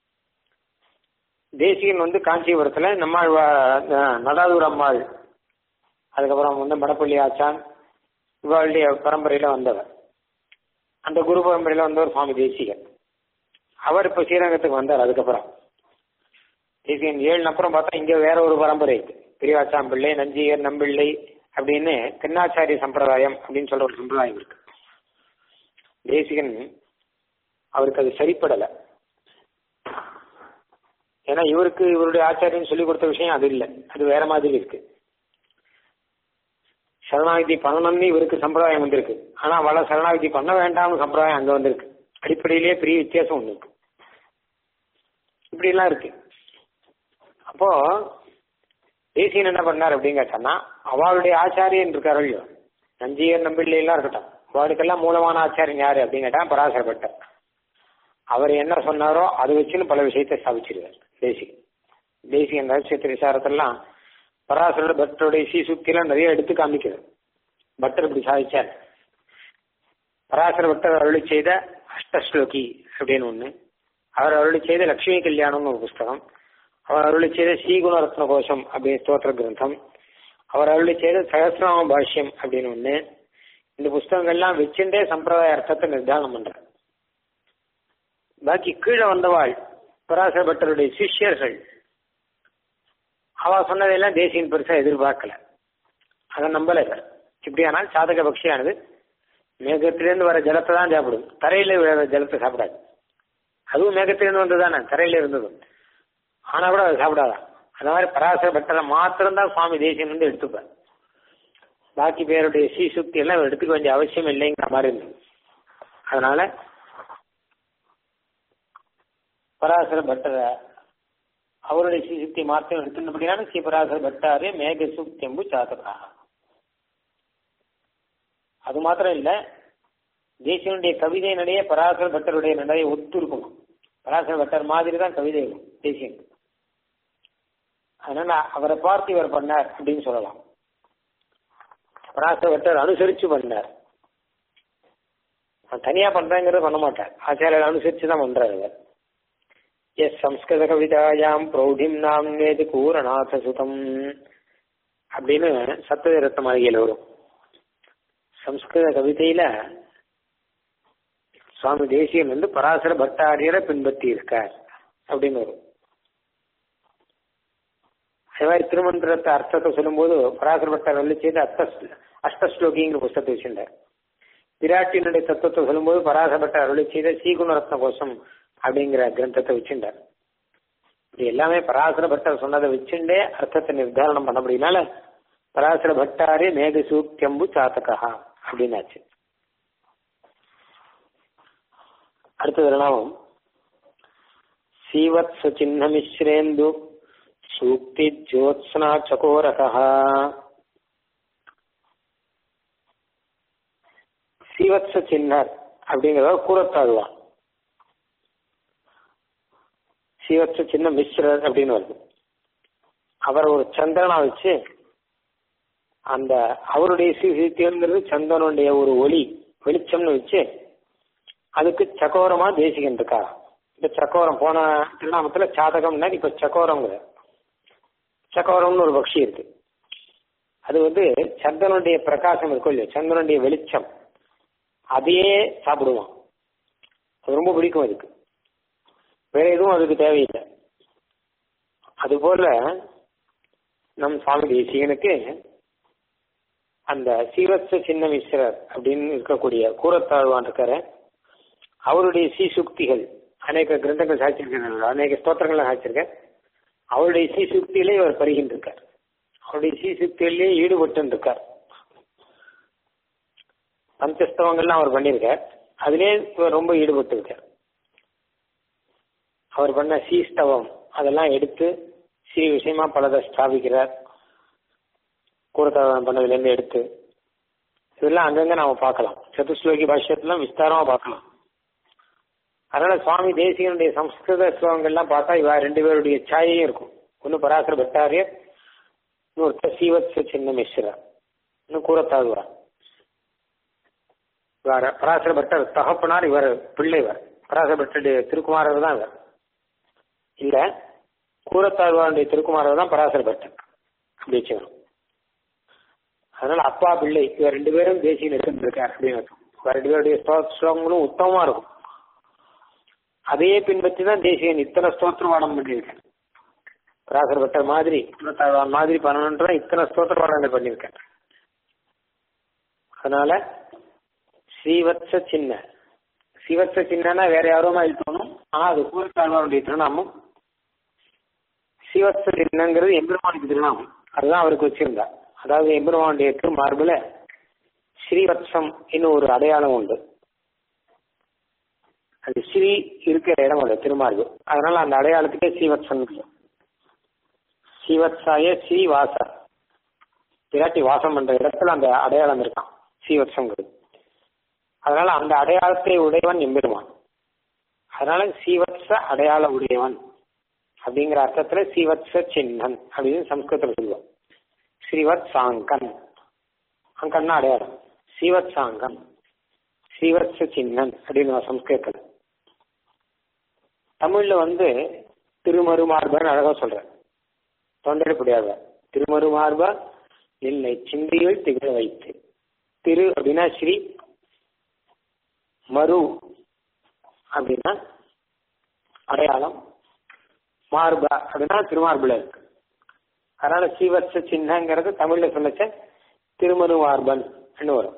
தேசிகன் வந்து காஞ்சிபுரத்துல நம்மாழ் நடாதூர் அம்மாள் அதுக்கப்புறம் வந்து மடப்பள்ளி ஆச்சான் இவளுடைய பரம்பரையில வந்தவர் அந்த குரு பரம்பரையில வந்தவர் சுவாமி தேசிகன் அவர் இப்ப ஸ்ரீரங்கத்துக்கு வந்தார் அதுக்கப்புறம் தேசிகன் ஏழு அப்புறம் பார்த்தா இங்க வேற ஒரு பரம்பரை இருக்கு பெரியவாச்சான் பிள்ளை நஞ்சியர் நம்பிள்ளை அப்படின்னு தென்னாச்சாரிய சம்பிரதாயம் அப்படின்னு சொல்ற ஒரு சம்பிரதாயம் இருக்கு தேசிகன் அவருக்கு அது சரிப்படல ஏன்னா இவருக்கு இவருடைய ஆச்சாரியன் சொல்லி கொடுத்த விஷயம் அது இல்லை அது வேற மாதிரி இருக்கு சரணாகதி பண்ணணும்னு இவருக்கு சம்பிரதாயம் வந்திருக்கு ஆனா வள சரணாகதி பண்ண வேண்டாம்னு சம்பிரதாயம் அங்க வந்திருக்கு அடிப்படையிலேயே பெரிய வித்தியாசம் ஒண்ணு இருக்கு இப்படி எல்லாம் இருக்கு அப்போ தேசியன் என்ன பண்ணார் அப்படின்னு கேட்டான்னா அவளுடைய ஆச்சாரியன் இருக்காரு இல்லையோ நஞ்சியர் நம்பிள்ளை எல்லாம் இருக்கட்டும் அவளுக்கெல்லாம் மூலமான ஆச்சாரியன் யாரு அப்படின்னு கேட்டா பராசரப்பட்டார் அவர் என்ன சொன்னாரோ அதை வச்சுன்னு பல விஷயத்தை ஸ்தாபிச்சிருவார் தேசிகன் தேசிகன் ரகசியத்து விசாரத்தெல்லாம் பராசரோட பட்டருடைய சீசுக்தியெல்லாம் நிறைய எடுத்து காமிக்கிறார் பட்டர் இப்படி சாதிச்சார் பராசர பட்டர் அருளி செய்த அஷ்டஸ்லோகி அப்படின்னு ஒண்ணு அவர் அருளி செய்த லட்சுமி கல்யாணம்னு ஒரு புஸ்தகம் அவர் அருளி செய்த ஸ்ரீகுண ரத்ன கோஷம் அப்படின்னு ஸ்தோத்திர கிரந்தம் அவர் அருளி செய்த சகசிரநாம பாஷ்யம் அப்படின்னு ஒண்ணு இந்த புஸ்தகங்கள்லாம் வச்சுட்டே சம்பிரதாய அர்த்தத்தை நிர்தாரணம் பண்ற பாக்கி கீழே வந்தவாள் பராசர பட்டருடைய சிஷ்யர்கள் அவ சொன்னதையெல்லாம் தேசியன் பெருசா எதிர்பார்க்கல அதை நம்பல இவர் இப்படியானால் சாதக பக்ஷியானது மேகத்திலிருந்து வர ஜலத்தை தான் சாப்பிடும் தரையில விழுற ஜலத்தை சாப்பிடாது அதுவும் மேகத்திலிருந்து வந்தது தானே தரையில இருந்ததும் ஆனா கூட அதை சாப்பிடாதான் அந்த மாதிரி பராசர பட்டரை மாத்திரம்தான் சுவாமி தேசியன் வந்து எடுத்துப்பார் பாக்கி பேருடைய சீசுக்தி எல்லாம் இவர் எடுத்துக்க வேண்டிய அவசியம் இல்லைங்கிற மாதிரி இருந்தது அதனால பராசர பட்டரை அவருடைய சீசுக்தி மாத்திரம் எடுத்துனபடியான ஸ்ரீ பராசர பட்டாரே மேக சுக்தியம்பு சாத்தகா அது மாத்திரம் இல்ல தேசியனுடைய கவிதையினுடைய பராசர பட்டருடைய நடைய ஒத்து இருக்கும் பராசர பட்டர் மாதிரி தான் கவிதை இருக்கும் தேசியன் அதனால அவரை பார்த்து இவர் பண்ணார் அப்படின்னு சொல்லலாம் பராசர பட்டர் அனுசரிச்சு பண்ணார் தனியா பண்றேங்கிறத பண்ண மாட்டார் ஆச்சாரியர் அனுசரிச்சு தான் பண்றாரு அவர் எஸ் சம்ஸ்கிருத கவிதாயாம் பிரௌಢிம் நாம்னேது கூரநாத சுதம் அப்படின்னு சத்தத ரத்த மாளிகையில் வரும் சம்ஸ்கிருத கவிதையில சுவாமி தேசியன் வந்து பராசர பட்டாரியரை பின்பற்றி இருக்கார் அப்படின்னு வரும் அதே மாதிரி திருமந்திரத்தை அர்த்தத்தை சொல்லும்போது பராசர பட்டார் வந்து செய்து அர்த்த அஷ்டஸ்லோகிங்கிற புஸ்தகத்தை வச்சிருந்தார் விராட்டினுடைய தத்துவத்தை சொல்லும்போது பராசர பட்டார் அருளி செய்த சீகுண ரத்ன கோஷம் அப்படிங்கிற கிரந்தத்தை வச்சுட்டார் இது எல்லாமே பராசர பட்டர் சொன்னதை வச்சுட்டே அர்த்தத்தை நிர்தாரணம் பண்ண முடியினால பராசர பட்டாரே மேக சூக்கியம்பு சாத்தகா அப்படின்னாச்சு அடுத்தது நாமம் சீவத்ஸ சின்ன மிஸ்ரேந்து சூக்தி ஜோத்ஸ்னா சகோரகா சீவத்ஸ சின்னர் அப்படிங்கிறத கூறத்தாழ்வான் சீவத்ஸ சின்ன மிஸ்ரர் அப்படின்னு வருது அவர் ஒரு சந்திரனா வச்சு அந்த அவருடைய சீர்திருத்தங்கிறது சந்தனுடைய ஒரு ஒளி வெளிச்சம்னு வச்சு அதுக்கு சக்கோரமா தேசிகன் இருக்கா இந்த சக்கோரம் போன திருநாமத்துல சாதகம்னா இப்ப சக்கோரம்ங்கிற சக்கோரம்னு ஒரு பக்ஷி இருக்கு அது வந்து சந்திரனுடைய பிரகாசம் இருக்கும் இல்லையா சந்திரனுடைய வெளிச்சம் அதையே சாப்பிடுவான் அது ரொம்ப பிடிக்கும் அதுக்கு வேற எதுவும் அதுக்கு தேவையில்லை அதுபோல நம் சுவாமி தேசிகனுக்கு அந்த சீவத்ச சின்ன மிஸ்ரர் அப்படின்னு இருக்கக்கூடிய கூரத்தாழ்வான் இருக்காரு அவருடைய சீசுக்திகள் அநேக கிரந்தங்கள் சாய்ச்சிருக்கிறார் அநேக ஸ்தோத்திரங்களை சாய்ச்சிருக்க அவருடைய சீசுக்தியிலே இவர் பருகின்றிருக்கார் அவருடைய சீசுக்தியிலேயே ஈடுபட்டு இருக்கார் பஞ்சஸ்தவங்கள்லாம் அவர் பண்ணியிருக்கார் அதிலே இவர் ரொம்ப ஈடுபட்டு இருக்கார் அவர் பண்ண சீஸ்தவம் அதெல்லாம் எடுத்து ஸ்ரீ விஷயமா பலதை ஸ்தாபிக்கிறார் கூடத்தவன் பண்ணதுலேருந்து எடுத்து இதெல்லாம் அங்கங்க நாம பார்க்கலாம் சதுஸ்லோகி பாஷ்யத்தெல்லாம் விஸ்தாரமா பார்க்கலாம் அதனால சுவாமி தேசிகனுடைய சம்ஸ்கிருத ஸ்லோகங்கள்லாம் பார்த்தா இவா ரெண்டு பேருடைய சாயையும் இருக்கும் ஒன்னு பராசர பட்டாரியர் இன்னொருத்தர் சீவத்ஸ சின்ன மிஸ்ரா இன்னும் கூறத்தாழ்வார் இவர் பராசர பட்டர் தகப்பனார் இவர் பிள்ளை இவர் பராசர பட்டருடைய திருக்குமாரர் தான் இவர் இல்ல கூறத்தாழ்வாருடைய திருக்குமாரர் தான் பராசர பட்டர் அப்படி வச்சுக்கணும் அதனால அப்பா பிள்ளை இவர் ரெண்டு பேரும் தேசியம் எடுத்துருக்கார் அப்படின்னு இவர் ரெண்டு பேருடைய ஸ்லோகங்களும் உத்தமமா இருக்கும் அதையே பின்பற்றி தான் தேசியன் இத்தனை ஸ்தோத்திரவாடம் பண்ணியிருக்கேன் பராசர் பட்டர் மாதிரி தாழ்வான் மாதிரி பண்ணணுன்ற இத்தனை ஸ்தோத்திரவாடங்கள் பண்ணியிருக்கேன் அதனால ஸ்ரீவத்ச சின்ன ஸ்ரீவத்ச சின்னனா வேற யாருமா இருக்கணும் ஆனா அது கூறத்தாழ்வாருடைய திருநாமம் ஸ்ரீவத்ச சின்னங்கிறது எம்பெருமானுக்கு திருநாமம் அதுதான் அவருக்கு வச்சிருந்தா அதாவது எம்பெருமானுடைய திருமார்புல ஸ்ரீவத்சம் இன்னும் ஒரு அடையாளம் உண்டு அது ஸ்ரீ இருக்கிற இடம் அது திருமார்பு அதனால அந்த அடையாளத்துக்கே ஸ்ரீவத்சன் ஸ்ரீவத்சாய ஸ்ரீவாச விராட்டி வாசம் பண்ற இடத்துல அந்த அடையாளம் இருக்கான் ஸ்ரீவத்சங்கிறது அதனால அந்த அடையாளத்தை உடையவன் எம்பெருமான் அதனால சீவத்ச அடையாள உடையவன் அப்படிங்கிற அர்த்தத்துல சீவத்ச சின்னன் அப்படின்னு சம்ஸ்கிருதத்தில் சொல்லுவோம் ஸ்ரீவத் சாங்கன் அங்கன்னா அடையாளம் சீவத் சாங்கன் ஸ்ரீவத்ச சின்னன் அப்படின்னு சம்ஸ்கிருதத்தில் தமிழ்ல வந்து திருமருமார்பன் அழகா சொல்றேன் தொண்டரைப்படியாக திருமருமார்பா இல்லை சிந்தையில் திகழ வைத்து திரு அப்படின்னா ஸ்ரீ மரு அப்படின்னா அடையாளம் மார்பா அப்படின்னா திருமார்புல இருக்கு அதனால சீவத்ச சின்னங்கிறது தமிழ்ல சொல்லச்ச திருமருவார்பன் வரும்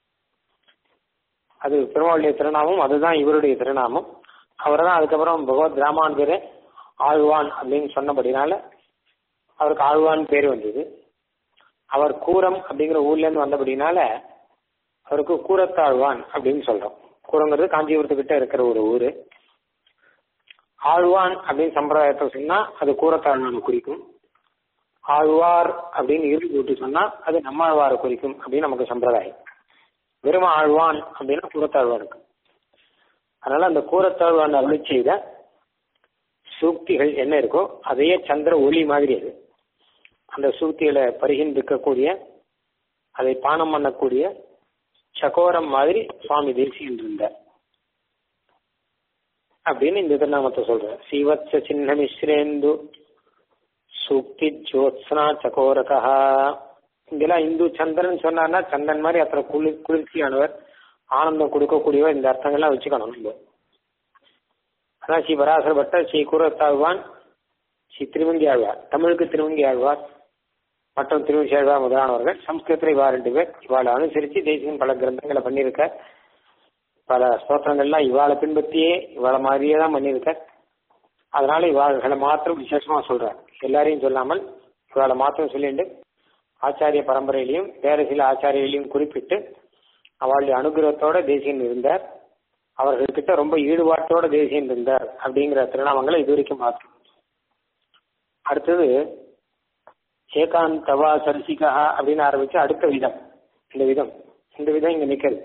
அது பெருமாளுடைய திருநாமம் அதுதான் இவருடைய திருநாமம் அவர் தான் அதுக்கப்புறம் பகவத் ராமான் பேரு ஆழ்வான் அப்படின்னு சொன்னபடினால அவருக்கு ஆழ்வான் பேர் வந்தது அவர் கூரம் அப்படிங்கிற ஊர்ல இருந்து வந்தபடினால அவருக்கு கூரத்தாழ்வான் அப்படின்னு சொல்றோம் கூரங்கிறது காஞ்சிபுரத்துக்கிட்ட இருக்கிற ஒரு ஊரு ஆழ்வான் அப்படின்னு சம்பிரதாயத்தை சொன்னா அது கூரத்தாழ்வானை குறிக்கும் ஆழ்வார் அப்படின்னு இறுதி கூட்டி சொன்னா அது நம்மாழ்வாரை குறிக்கும் அப்படின்னு நமக்கு சம்பிரதாயம் வெறும் ஆழ்வான் அப்படின்னா கூரத்தாழ்வானுக்கு அதனால அந்த கூரத்தாழ்வான் அருளி செய்த சூக்திகள் என்ன இருக்கோ அதையே சந்திர ஒளி மாதிரி அது அந்த சூக்திகளை பரிகின்றிருக்கக்கூடிய அதை பானம் பண்ணக்கூடிய சகோரம் மாதிரி சுவாமி தேசியன் இருந்தார் அப்படின்னு இந்த திருநாமத்தை சொல்ற சீவத்ச சின்ன மிஸ்ரேந்து சூக்தி ஜோத்ஸ்னா சகோரகா இங்கெல்லாம் இந்து சந்திரன் சொன்னார்னா சந்திரன் மாதிரி அத்தனை குளிர் குளிர்ச்சியானவர் ஆனந்தம் கொடுக்கக்கூடியவர் இந்த அர்த்தங்கள்லாம் வச்சுக்கணும் நம்ம அதான் ஸ்ரீ பராசர பட்டர் ஸ்ரீ கூரத்தாழ்வான் ஸ்ரீ திருவங்கி ஆழ்வார் தமிழுக்கு திருவங்கி ஆழ்வார் மற்றும் திருவங்கி ஆழ்வார் முதலானவர்கள் சம்ஸ்கிருதத்தில் இவா ரெண்டு பேர் இவாளை அனுசரித்து தேசியம் பல கிரந்தங்களை பண்ணியிருக்க பல ஸ்தோத்திரங்கள்லாம் இவாளை பின்பற்றியே இவாளை மாதிரியே தான் பண்ணியிருக்க அதனால இவாள்களை மாத்திரம் விசேஷமா சொல்றார் எல்லாரையும் சொல்லாமல் இவாளை மாத்திரம் சொல்லிட்டு ஆச்சாரிய பரம்பரையிலையும் வேற சில ஆச்சாரியர்களையும் குறிப்பிட்டு அவளுடைய அனுகிரகத்தோட தேசியன் இருந்தார் அவர்கள்கிட்ட ரொம்ப ஈடுபாட்டோட தேசியன் இருந்தார் அப்படிங்கிற திருநாமங்களை இது வரைக்கும் பார்த்தோம் அடுத்தது ஏகாந்தவா சரிசிகா அப்படின்னு ஆரம்பிச்சு அடுத்த விதம் இந்த விதம் இந்த விதம் இங்க நிக்கிறது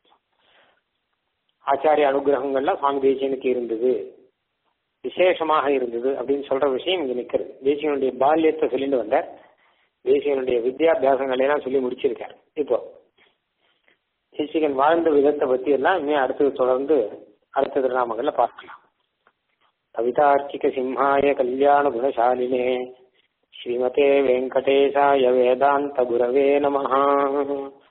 ஆச்சாரிய அனுகிரகங்கள்லாம் சுவாமி தேசியனுக்கு இருந்தது விசேஷமாக இருந்தது அப்படின்னு சொல்ற விஷயம் இங்க நிக்கிறது தேசியனுடைய பால்யத்தை சொல்லிட்டு வந்தார் தேசியனுடைய வித்யாபியாசங்களை எல்லாம் சொல்லி முடிச்சிருக்கார் இப்போ தேசிகன் வாழ்ந்த விதத்தை பத்தி எல்லாம் இனிமே அடுத்தது தொடர்ந்து அடுத்த திருநாமங்கள்ல பார்க்கலாம் கவிதார்க்கிக சிம்ஹாய கல்யாண குணசாலினே ஸ்ரீமதே வெங்கடேசாய வேதாந்த குரவே நமஹா